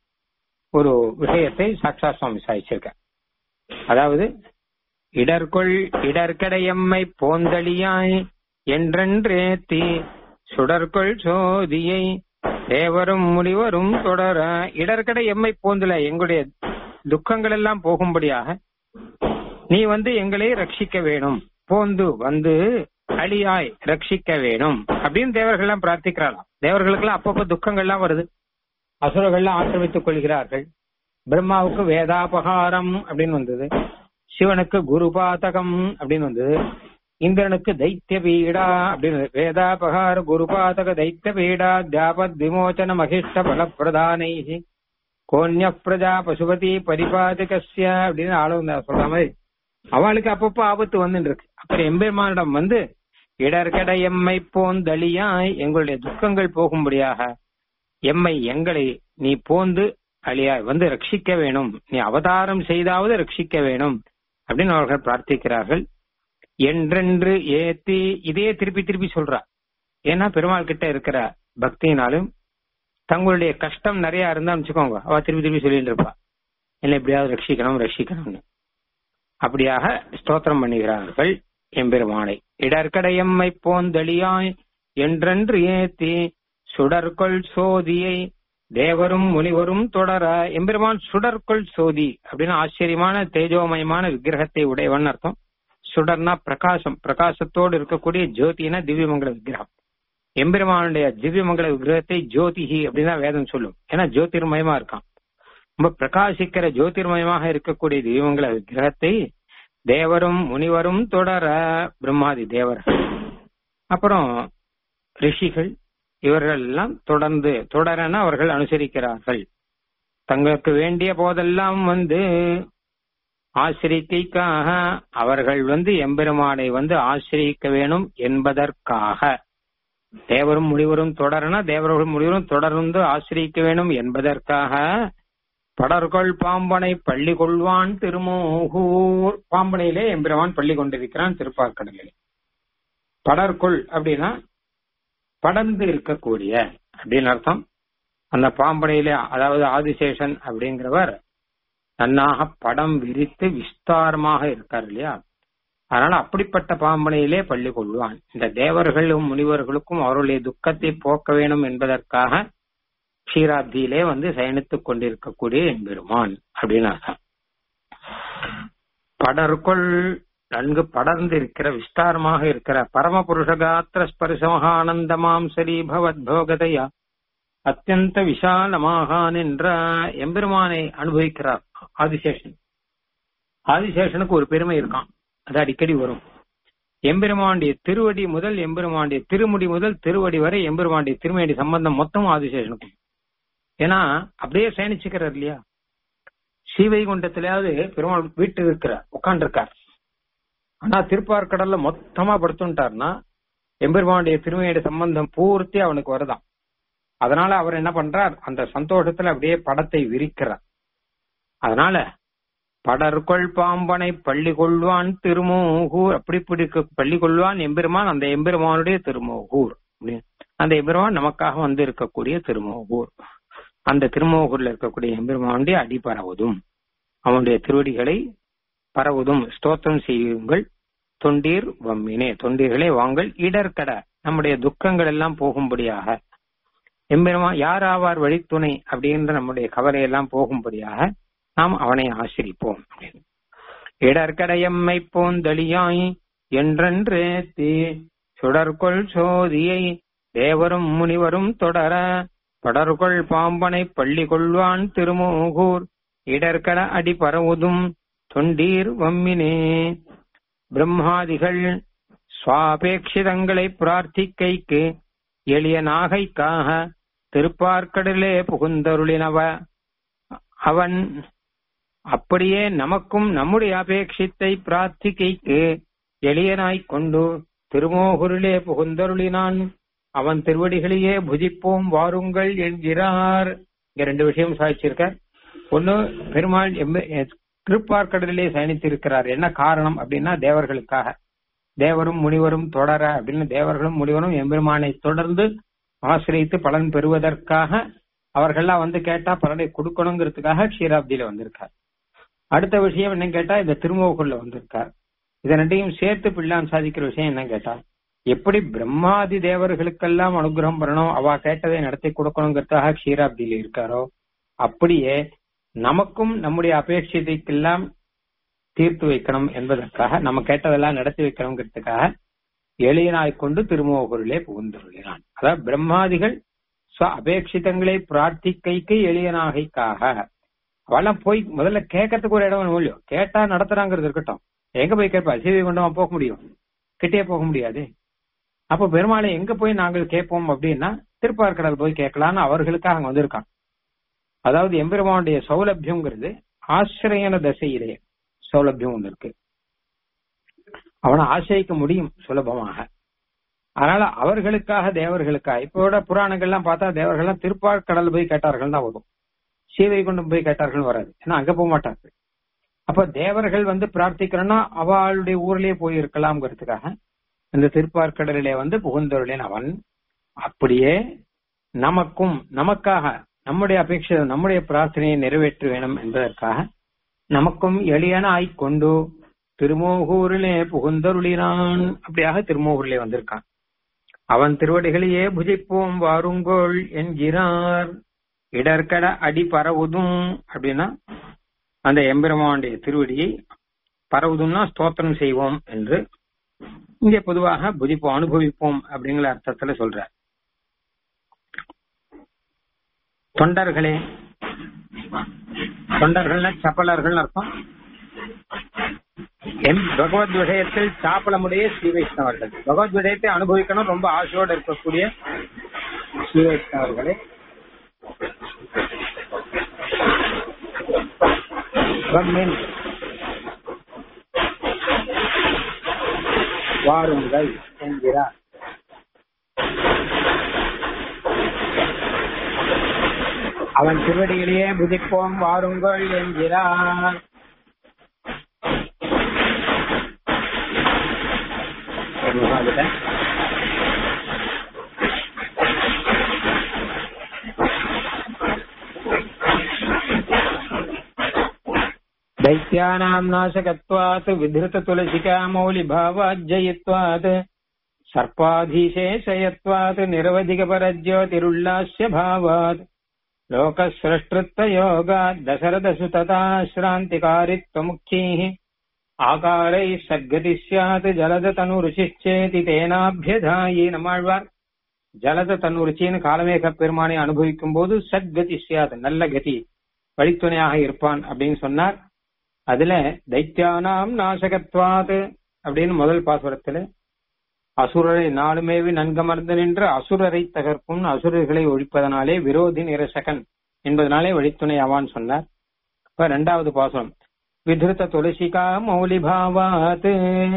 Speaker 1: ஒரு விஷயத்தை சாட்சா சுவாமி சாதிச்சிருக்க அதாவது இடர்கொள் இடர்கடையம்மை போந்தளியாய் என்றென்றேத்தி சுடர்கொள் சோதியை தேவரும் முடிவரும் தொடர இடர்கடை எம்மை போந்தல எங்களுடைய துக்கங்கள் எல்லாம் போகும்படியாக நீ வந்து எங்களை ரட்சிக்க வேணும் போந்து வந்து அழியாய் ரட்சிக்க வேணும் அப்படின்னு தேவர்கள் எல்லாம் பிரார்த்திக்கிறாளாம் தேவர்களுக்கெல்லாம் அப்பப்ப துக்கங்கள்லாம் வருது அசுரர்கள்லாம் ஆக்கிரமித்துக் கொள்கிறார்கள் பிரம்மாவுக்கு வேதாபகாரம் அப்படின்னு வந்தது சிவனுக்கு குருபாதகம் அப்படின்னு வந்தது இந்திரனுக்கு தைத்திய பீடா அப்படின்னு வேதாபகார குருபாதக தைத்திய பீடா தியாபத் விமோச்சன மகிஷ்ட பலப்பிரதானை கோன்ய பிரஜா பசுபதி பரிபாதகஸ்ய அப்படின்னு ஆளு சொல்ற மாதிரி அவளுக்கு அப்பப்போ ஆபத்து வந்துட்டு இருக்கு அப்புறம் எம்பெருமானிடம் வந்து இடர்கட எம்மை போந்தளியாய் எங்களுடைய துக்கங்கள் போகும்படியாக எம்மை எங்களை நீ போந்து அழியாய் வந்து ரட்சிக்க வேணும் நீ அவதாரம் செய்தாவது ரட்சிக்க வேணும் அப்படின்னு அவர்கள் பிரார்த்திக்கிறார்கள் என்றென்று ஏத்தி இதே திருப்பி திருப்பி சொல்றா ஏன்னா பெருமாள் கிட்ட இருக்கிற பக்தியினாலும் தங்களுடைய கஷ்டம் நிறைய இருந்தா வச்சுக்கோங்க அவ திருப்பி திருப்பி சொல்லிட்டு இருப்பா என்ன எப்படியாவது ரட்சிக்கணும் ரட்சிக்கணும்னு அப்படியாக ஸ்தோத்திரம் பண்ணுகிறார்கள் எம்பெருமானை இடர்கடையம்மை போந்தளியாய் என்றென்று ஏத்தி சுடர்கொள் சோதியை தேவரும் முனிவரும் தொடர எம்பெருமான் சுடர்கொள் சோதி அப்படின்னு ஆச்சரியமான தேஜோமயமான விக்கிரகத்தை உடையவன் அர்த்தம் சுடர்னா பிரகாசம் பிரகாசத்தோடு இருக்கக்கூடிய ஜோதினா திவ்யமங்கல விக்கிரகம் எம்பெருமானுடைய திவ்யமங்கல விக்கிரகத்தை ஜோதிஹி அப்படின்னு வேதம் சொல்லும் ஏன்னா ஜோதிர்மயமா இருக்கான் ரொம்ப பிரகாசிக்கிற ஜோதிர்மயமாக இருக்கக்கூடிய திவ்யமங்கல விக்கிரகத்தை தேவரும் முனிவரும் தொடர பிரம்மாதி தேவர்கள் அப்புறம் ரிஷிகள் இவர்கள் எல்லாம் தொடர்ந்து தொடரன அவர்கள் அனுசரிக்கிறார்கள் தங்களுக்கு வேண்டிய போதெல்லாம் வந்து ஆசிரிக்கைக்காக அவர்கள் வந்து எம்பெருமானை வந்து ஆசிரியிக்க வேணும் என்பதற்காக தேவரும் முடிவரும் தொடரனா தேவர்களும் முடிவரும் தொடர்ந்து ஆசிரியிக்க வேணும் என்பதற்காக படர்கொள் பாம்பனை பள்ளி கொள்வான் திருமோகூர் பாம்பனையிலே எம்பெருமான் பள்ளி கொண்டிருக்கிறான் திருப்பார்க்கடலில் படர்கொள் அப்படின்னா படர்ந்து இருக்கக்கூடிய அப்படின்னு அர்த்தம் அந்த பாம்பனையிலே அதாவது ஆதிசேஷன் அப்படிங்கிறவர் நன்னாக படம் விரித்து விஸ்தாரமாக இருக்கார் இல்லையா அதனால அப்படிப்பட்ட பாம்பனையிலே பள்ளி கொள்வான் இந்த தேவர்களும் முனிவர்களுக்கும் அவருடைய துக்கத்தை போக்க வேணும் என்பதற்காக க்ஷீராப்தியிலே வந்து சயனித்துக் கொண்டிருக்கக்கூடிய எம்பெருமான் அப்படின்னு அர்த்தம் படர்கொள் நன்கு படர்ந்து இருக்கிற விஸ்தாரமாக இருக்கிற பரம புருஷகாத்திர ஸ்பரிசமகானந்தமாம் சரி பவத் போகதையா அத்தியந்த விஷாலமாக நின்ற எம்பெருமானை அனுபவிக்கிறார் ஆதிசேஷன் ஆதிசேஷனுக்கு ஒரு பெருமை இருக்கான் அது அடிக்கடி வரும் எம்பெருமாண்டிய திருவடி முதல் எம்பெருமாண்டிய திருமுடி முதல் திருவடி வரை எம்பெருமாண்டிய திருமேடி சம்பந்தம் மொத்தம் ஆதிசேஷனுக்கு ஏன்னா அப்படியே சயனிச்சுக்கிறார் இல்லையா ஸ்ரீவைகுண்டத்திலேயாவது பெருமாள் வீட்டு இருக்கிறார் உட்கார்ந்து இருக்கார் ஆனா திருப்பார்கடல்ல மொத்தமா படுத்துட்டார்னா எம்பெருமானுடைய திருமையோட சம்பந்தம் பூர்த்தி அவனுக்கு வருதான் அதனால அவர் என்ன பண்றார் அந்த சந்தோஷத்துல அப்படியே படத்தை விரிக்கிறார் அதனால படற்கொள் பாம்பனை பள்ளி கொள்வான் திருமோகூர் அப்படி பிடிக்க பள்ளி கொள்வான் எம்பெருமான் அந்த எம்பெருமானுடைய திருமோகூர் அந்த எம்பெருமான் நமக்காக வந்து இருக்கக்கூடிய திருமோகூர் அந்த திருமோகூர்ல இருக்கக்கூடிய எம்பெருமானுடைய அடி பரவுதும் அவனுடைய திருவடிகளை பரவுதும் ஸ்தோத்திரம் செய்யுங்கள் தொண்டீர் வம்மினே தொண்டீர்களே வாங்கள் இடர்கட நம்முடைய துக்கங்கள் எல்லாம் போகும்படியாக எம்பெருமா யார் ஆவார் வழித்துணை அப்படின்ற நம்முடைய கவலை எல்லாம் போகும்படியாக நாம் அவனை ஆசிரிப்போம் இடர்கடையம்மை போந்தளியாய் என்றென்று தீ சுடர்கொள் சோதியை தேவரும் முனிவரும் தொடர படர்கொள் பாம்பனை பள்ளி கொள்வான் திருமோகூர் இடர்கட அடி பரவுதும் தொண்டீர் வம்மினே பிரம்மாதிகள் சுவாபேட்சிதங்களை பிரார்த்திக்கைக்கு எளிய நாகைக்காக திருப்பார்க்கடலே புகுந்தருளினவ அவன் அப்படியே நமக்கும் நம்முடைய அபேட்சித்தை பிரார்த்திக்கைக்கு எளியனாய்க் கொண்டு திருமோகுருளே புகுந்தருளினான் அவன் திருவடிகளையே புஜிப்போம் வாருங்கள் என்கிறார் இங்க ரெண்டு விஷயம் சாதிச்சிருக்கார் ஒண்ணு பெருமாள் திருப்பார்க்கடலிலே சயனித்திருக்கிறார் என்ன காரணம் அப்படின்னா தேவர்களுக்காக தேவரும் முனிவரும் தொடர அப்படின்னு தேவர்களும் முனிவரும் எம்பெருமானை தொடர்ந்து ஆசிரியத்து பலன் பெறுவதற்காக அவர்கள்லாம் வந்து கேட்டா பலனை கொடுக்கணுங்கிறதுக்காக க்ஷீராப்தியில வந்திருக்கார் அடுத்த விஷயம் என்ன கேட்டா இந்த திருமோகுள்ள வந்திருக்கார் இதை ரெண்டையும் சேர்த்து பிள்ளான் சாதிக்கிற விஷயம் என்ன கேட்டா எப்படி பிரம்மாதி தேவர்களுக்கெல்லாம் அனுகிரகம் பண்ணணும் அவ கேட்டதை நடத்தி கொடுக்கணுங்கிறதுக்காக க்ஷீராப்தியில இருக்காரோ அப்படியே நமக்கும் நம்முடைய அபேட்சிதைக்கெல்லாம் தீர்த்து வைக்கணும் என்பதற்காக நம்ம கேட்டதெல்லாம் நடத்தி வைக்கணுங்கிறதுக்காக எளியனாய் கொண்டு திருமோகூரிலே புகுந்துள்ளான் அதாவது பிரம்மாதிகள் ஸ்வ அபேட்சிதங்களை பிரார்த்திக்கைக்கு எளியனாகைக்காக அவெல்லாம் போய் முதல்ல கேட்கறதுக்கு ஒரு இடம் இல்லையோ கேட்டா நடத்துறாங்கிறது இருக்கட்டும் எங்க போய் கேட்பா சீவை கொண்டு போக முடியும் கிட்டே போக முடியாது அப்ப பெருமாளை எங்க போய் நாங்கள் கேட்போம் அப்படின்னா திருப்பார்கடல் போய் கேட்கலான்னு அவர்களுக்காக அங்க வந்திருக்கான் அதாவது எம்பெருமானுடைய சௌலபியம்ங்கிறது ஆசிரியன தசையிலே சௌலபியம் ஒன்று இருக்கு அவனை ஆசிரியிக்க முடியும் சுலபமாக அதனால அவர்களுக்காக தேவர்களுக்காக இப்போட புராணங்கள்லாம் பார்த்தா தேவர்கள்லாம் திருப்பார்கடல் போய் கேட்டார்கள் தான் வரும் சீவை கொண்டு போய் கேட்டார்கள் வராது ஏன்னா அங்க போக மாட்டார்கள் அப்ப தேவர்கள் வந்து பிரார்த்திக்கிறோம்னா அவளுடைய ஊர்லயே போய் இருக்கலாம்ங்கிறதுக்காக இந்த திருப்பார்கடலிலே வந்து புகுந்தொருளின் அவன் அப்படியே நமக்கும் நமக்காக நம்முடைய அபேட்சை நம்முடைய பிரார்த்தனையை நிறைவேற்ற வேணும் என்பதற்காக நமக்கும் எளியன ஆய்கொண்டு திருமோகூரிலே புகுந்தருளினான் அப்படியாக திருமோகூரிலே வந்திருக்கான் அவன் திருவடிகளையே புஜிப்போம் வாருங்கோள் என்கிறார் இடர்கட அடி பரவுதும் அப்படின்னா அந்த எம்பெருமானுடைய திருவடியை பரவுதும்னா ஸ்தோத்திரம் செய்வோம் என்று இங்கே பொதுவாக புதிப்போம் அனுபவிப்போம் அப்படிங்கிற அர்த்தத்துல சொல்ற தொண்டர்களே தொண்டர்கள்னா சப்பலர்கள் அர்த்தம் என் பகவத் விஷயத்தில் சாப்பலமுடைய ஸ்ரீ வைஷ்ணவர்கள் பகவத் விஷயத்தை அனுபவிக்கணும் ரொம்ப ஆசையோடு இருக்கக்கூடிய ஸ்ரீ வைஷ்ணவர்களே வம்மின் வாருங்கள் என்கிறார் அவன் திருவடியிலேயே புதிப்போம் வாருங்கள் என்கிறார் ஒரு நிமிஷம் வந்துட்டேன். दैत्यानाम् नाशकत्वात् विधृततुलसिका मौलिभावाज्जयित्वात् सर्पाधीशेषयत्वात् निरवधिकपरज्योतिरुल्लास्य भावात् लोकस्रष्टृत्वयोगात् दशरथसुतताश्रान्तिकारित्वमुख्यैः आकारैः सद्गतिः स्यात् जलदतनुरुचिश्चेति तेनाभ्यधायि நம்மாழ்வார் ஜலத தன்னுருச்சின்னு காலமேக பெருமானை அனுபவிக்கும் போது சத்கதி சியாத் நல்ல கதி வழித்துணையாக இருப்பான் அப்படின்னு சொன்னார் அதுல தைத்தியானாம் நாசகத்வாது அப்படின்னு முதல் பாசுரத்துல அசுரரை நாளுமேவி நன்கமர்ந்து நின்று அசுரரை தகர்க்கும் அசுரர்களை ஒழிப்பதனாலே விரோதி நிரசகன் என்பதனாலே வழித்துணை ஆவான் சொன்னார் இப்ப இரண்டாவது பாசுரம் விதிருத்த துளசிகா மௌலிபாவாத்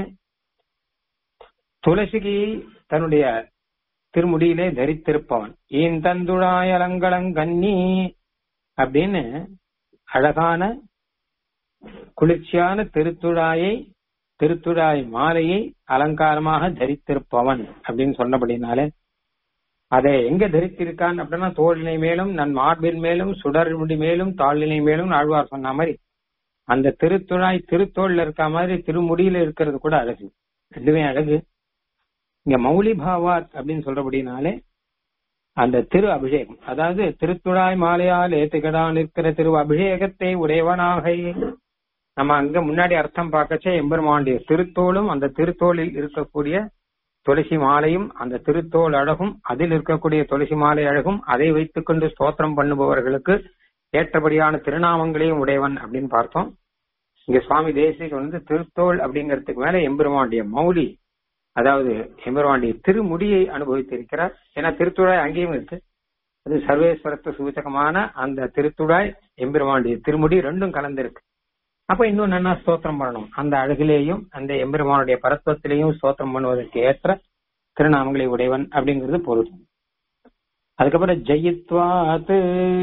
Speaker 1: துளசிக்கு தன்னுடைய திருமுடியிலே தரித்திருப்பவன் ஏன் தந்துழாய் அலங்களங்கன்னி அப்படின்னு அழகான குளிர்ச்சியான திருத்துழாயை திருத்துழாய் மாலையை அலங்காரமாக தரித்திருப்பவன் அப்படின்னு சொன்னபடினாலே அதை எங்க தரித்திருக்கான் அப்படின்னா தோளினை மேலும் நன் மார்பின் மேலும் சுடர் முடி மேலும் தாளினை மேலும் ஆழ்வார் சொன்ன மாதிரி அந்த திருத்துழாய் திருத்தோல்ல இருக்க மாதிரி திருமுடியில இருக்கிறது கூட அழகு ரெண்டுமே அழகு இங்க மௌலி பாவாத் அப்படின்னு சொல்றபடினாலே அந்த திரு அபிஷேகம் அதாவது திருத்துழாய் மாலையால் ஏத்துக்கடா நிற்கிற திரு அபிஷேகத்தை உடையவனாக நம்ம அங்க முன்னாடி அர்த்தம் பார்க்கச்சே எம்பெருமானுடைய திருத்தோளும் அந்த திருத்தோளில் இருக்கக்கூடிய துளசி மாலையும் அந்த திருத்தோல் அழகும் அதில் இருக்கக்கூடிய துளசி மாலை அழகும் அதை வைத்துக் கொண்டு ஸ்தோத்திரம் பண்ணுபவர்களுக்கு ஏற்றபடியான திருநாமங்களையும் உடையவன் அப்படின்னு பார்த்தோம் இங்க சுவாமி தேசிக வந்து திருத்தோள் அப்படிங்கிறதுக்கு மேல எம்பெருமானுடைய மௌலி அதாவது எம்பெருமானுடைய திருமுடியை அனுபவித்திருக்கிறார் ஏன்னா திருத்துழாய் அங்கேயும் இருக்கு அது சர்வேஸ்வரத்து சூச்சகமான அந்த திருத்துழாய் எம்பெருமானுடைய திருமுடி ரெண்டும் கலந்திருக்கு அப்ப இன்னும் நல்லா ஸ்தோத்திரம் பண்ணணும் அந்த அழகிலேயும் அந்த எம்பெருமானுடைய பரத்துவத்திலேயும் ஸ்தோத்திரம் பண்ணுவதற்கு ஏற்ற திருநாமங்களை உடையவன் அப்படிங்கிறது பொருள் அதுக்கப்புறம் ஜெயித்வாத்து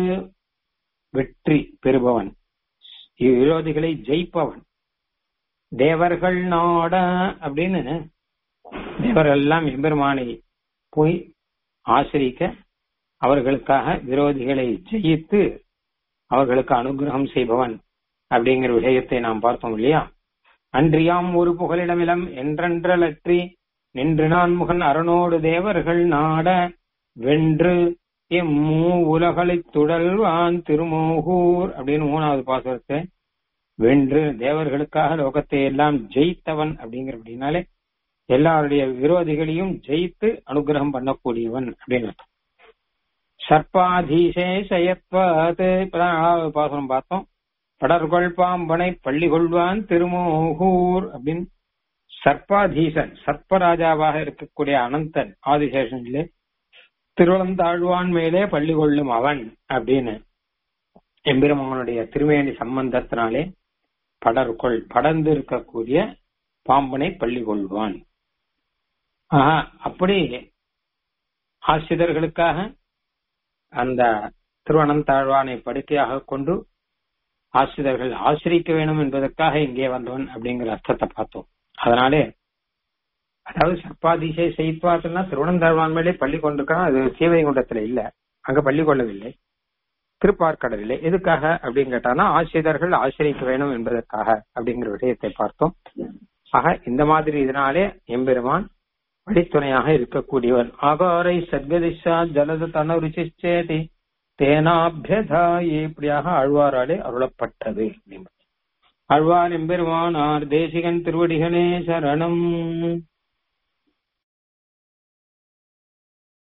Speaker 1: வெற்றி பெறுபவன் விரோதிகளை ஜெயிப்பவன் தேவர்கள் நாட அப்படின்னு தேவர்கள் எல்லாம் எம்பெருமானை போய் ஆசிரிக்க அவர்களுக்காக விரோதிகளை ஜெயித்து அவர்களுக்கு அனுகிரகம் செய்பவன் அப்படிங்கிற விஷயத்தை நாம் பார்த்தோம் இல்லையா அன்றியாம் ஒரு புகலிடமிலம் என்றென்றலற்றி நின்று நான் முகன் அரணோடு தேவர்கள் நாட வென்று எம்மூ உலகளை துடல்வான் திருமோகூர் அப்படின்னு மூணாவது பாசுரத்தை வென்று தேவர்களுக்காக லோகத்தை எல்லாம் ஜெயித்தவன் அப்படிங்கிற அப்படின்னாலே எல்லாருடைய விரோதிகளையும் ஜெயித்து அனுகிரகம் பண்ணக்கூடியவன் அப்படின்னு அர்த்தம் சர்ப்பாதீசே சயத்வாது இப்பதான் நாலாவது பாசுரம் பார்த்தோம் படர்கொள் பாம்பனை பள்ளி கொள்வான் திருமோகூர் அப்படின்னு சர்ப்பாதீசன் சர்ப்பராஜாவாக இருக்கக்கூடிய அனந்தன் ஆதிசேஷனிலே திருவளந்தாழ்வான் மேலே பள்ளி கொள்ளும் அவன் அப்படின்னு எம்பெருமானுடைய திருமேனி சம்பந்தத்தினாலே படர்கொள் படர்ந்து இருக்கக்கூடிய பாம்பனை பள்ளி கொள்வான் ஆஹா அப்படி ஆசிரியர்களுக்காக அந்த திருவனந்தாழ்வானை படுக்கையாக கொண்டு ஆசிரியர்கள் ஆசிரிக்க வேணும் என்பதற்காக இங்கே வந்தவன் அப்படிங்கிற அர்த்தத்தை பார்த்தோம் அதனாலே அதாவது சர்ப்பாதிசை செய்வார்னா திருவனந்தாழ்வான் மேலே பள்ளி கொண்டிருக்கான் அது சீவைகுண்டத்துல இல்ல அங்க பள்ளி கொள்ளவில்லை திருப்பார்கடலில்லை எதுக்காக அப்படின்னு கேட்டானா ஆசிரியர்கள் ஆசிரிக்க வேணும் என்பதற்காக அப்படிங்கிற விஷயத்தை பார்த்தோம் ஆக இந்த மாதிரி இதனாலே எம்பெருமான் வழித்துணையாக இருக்கக்கூடியவன் ஆகாரை சத்கதிஷா ஜலத தனருச்சிச்சேதி தேனாபியதாயே இப்படியாக ஆழ்வாராலே அருளப்பட்டது ஆழ்வார் எம்பெருமானார் தேசிகன் திருவடிகளே சரணம்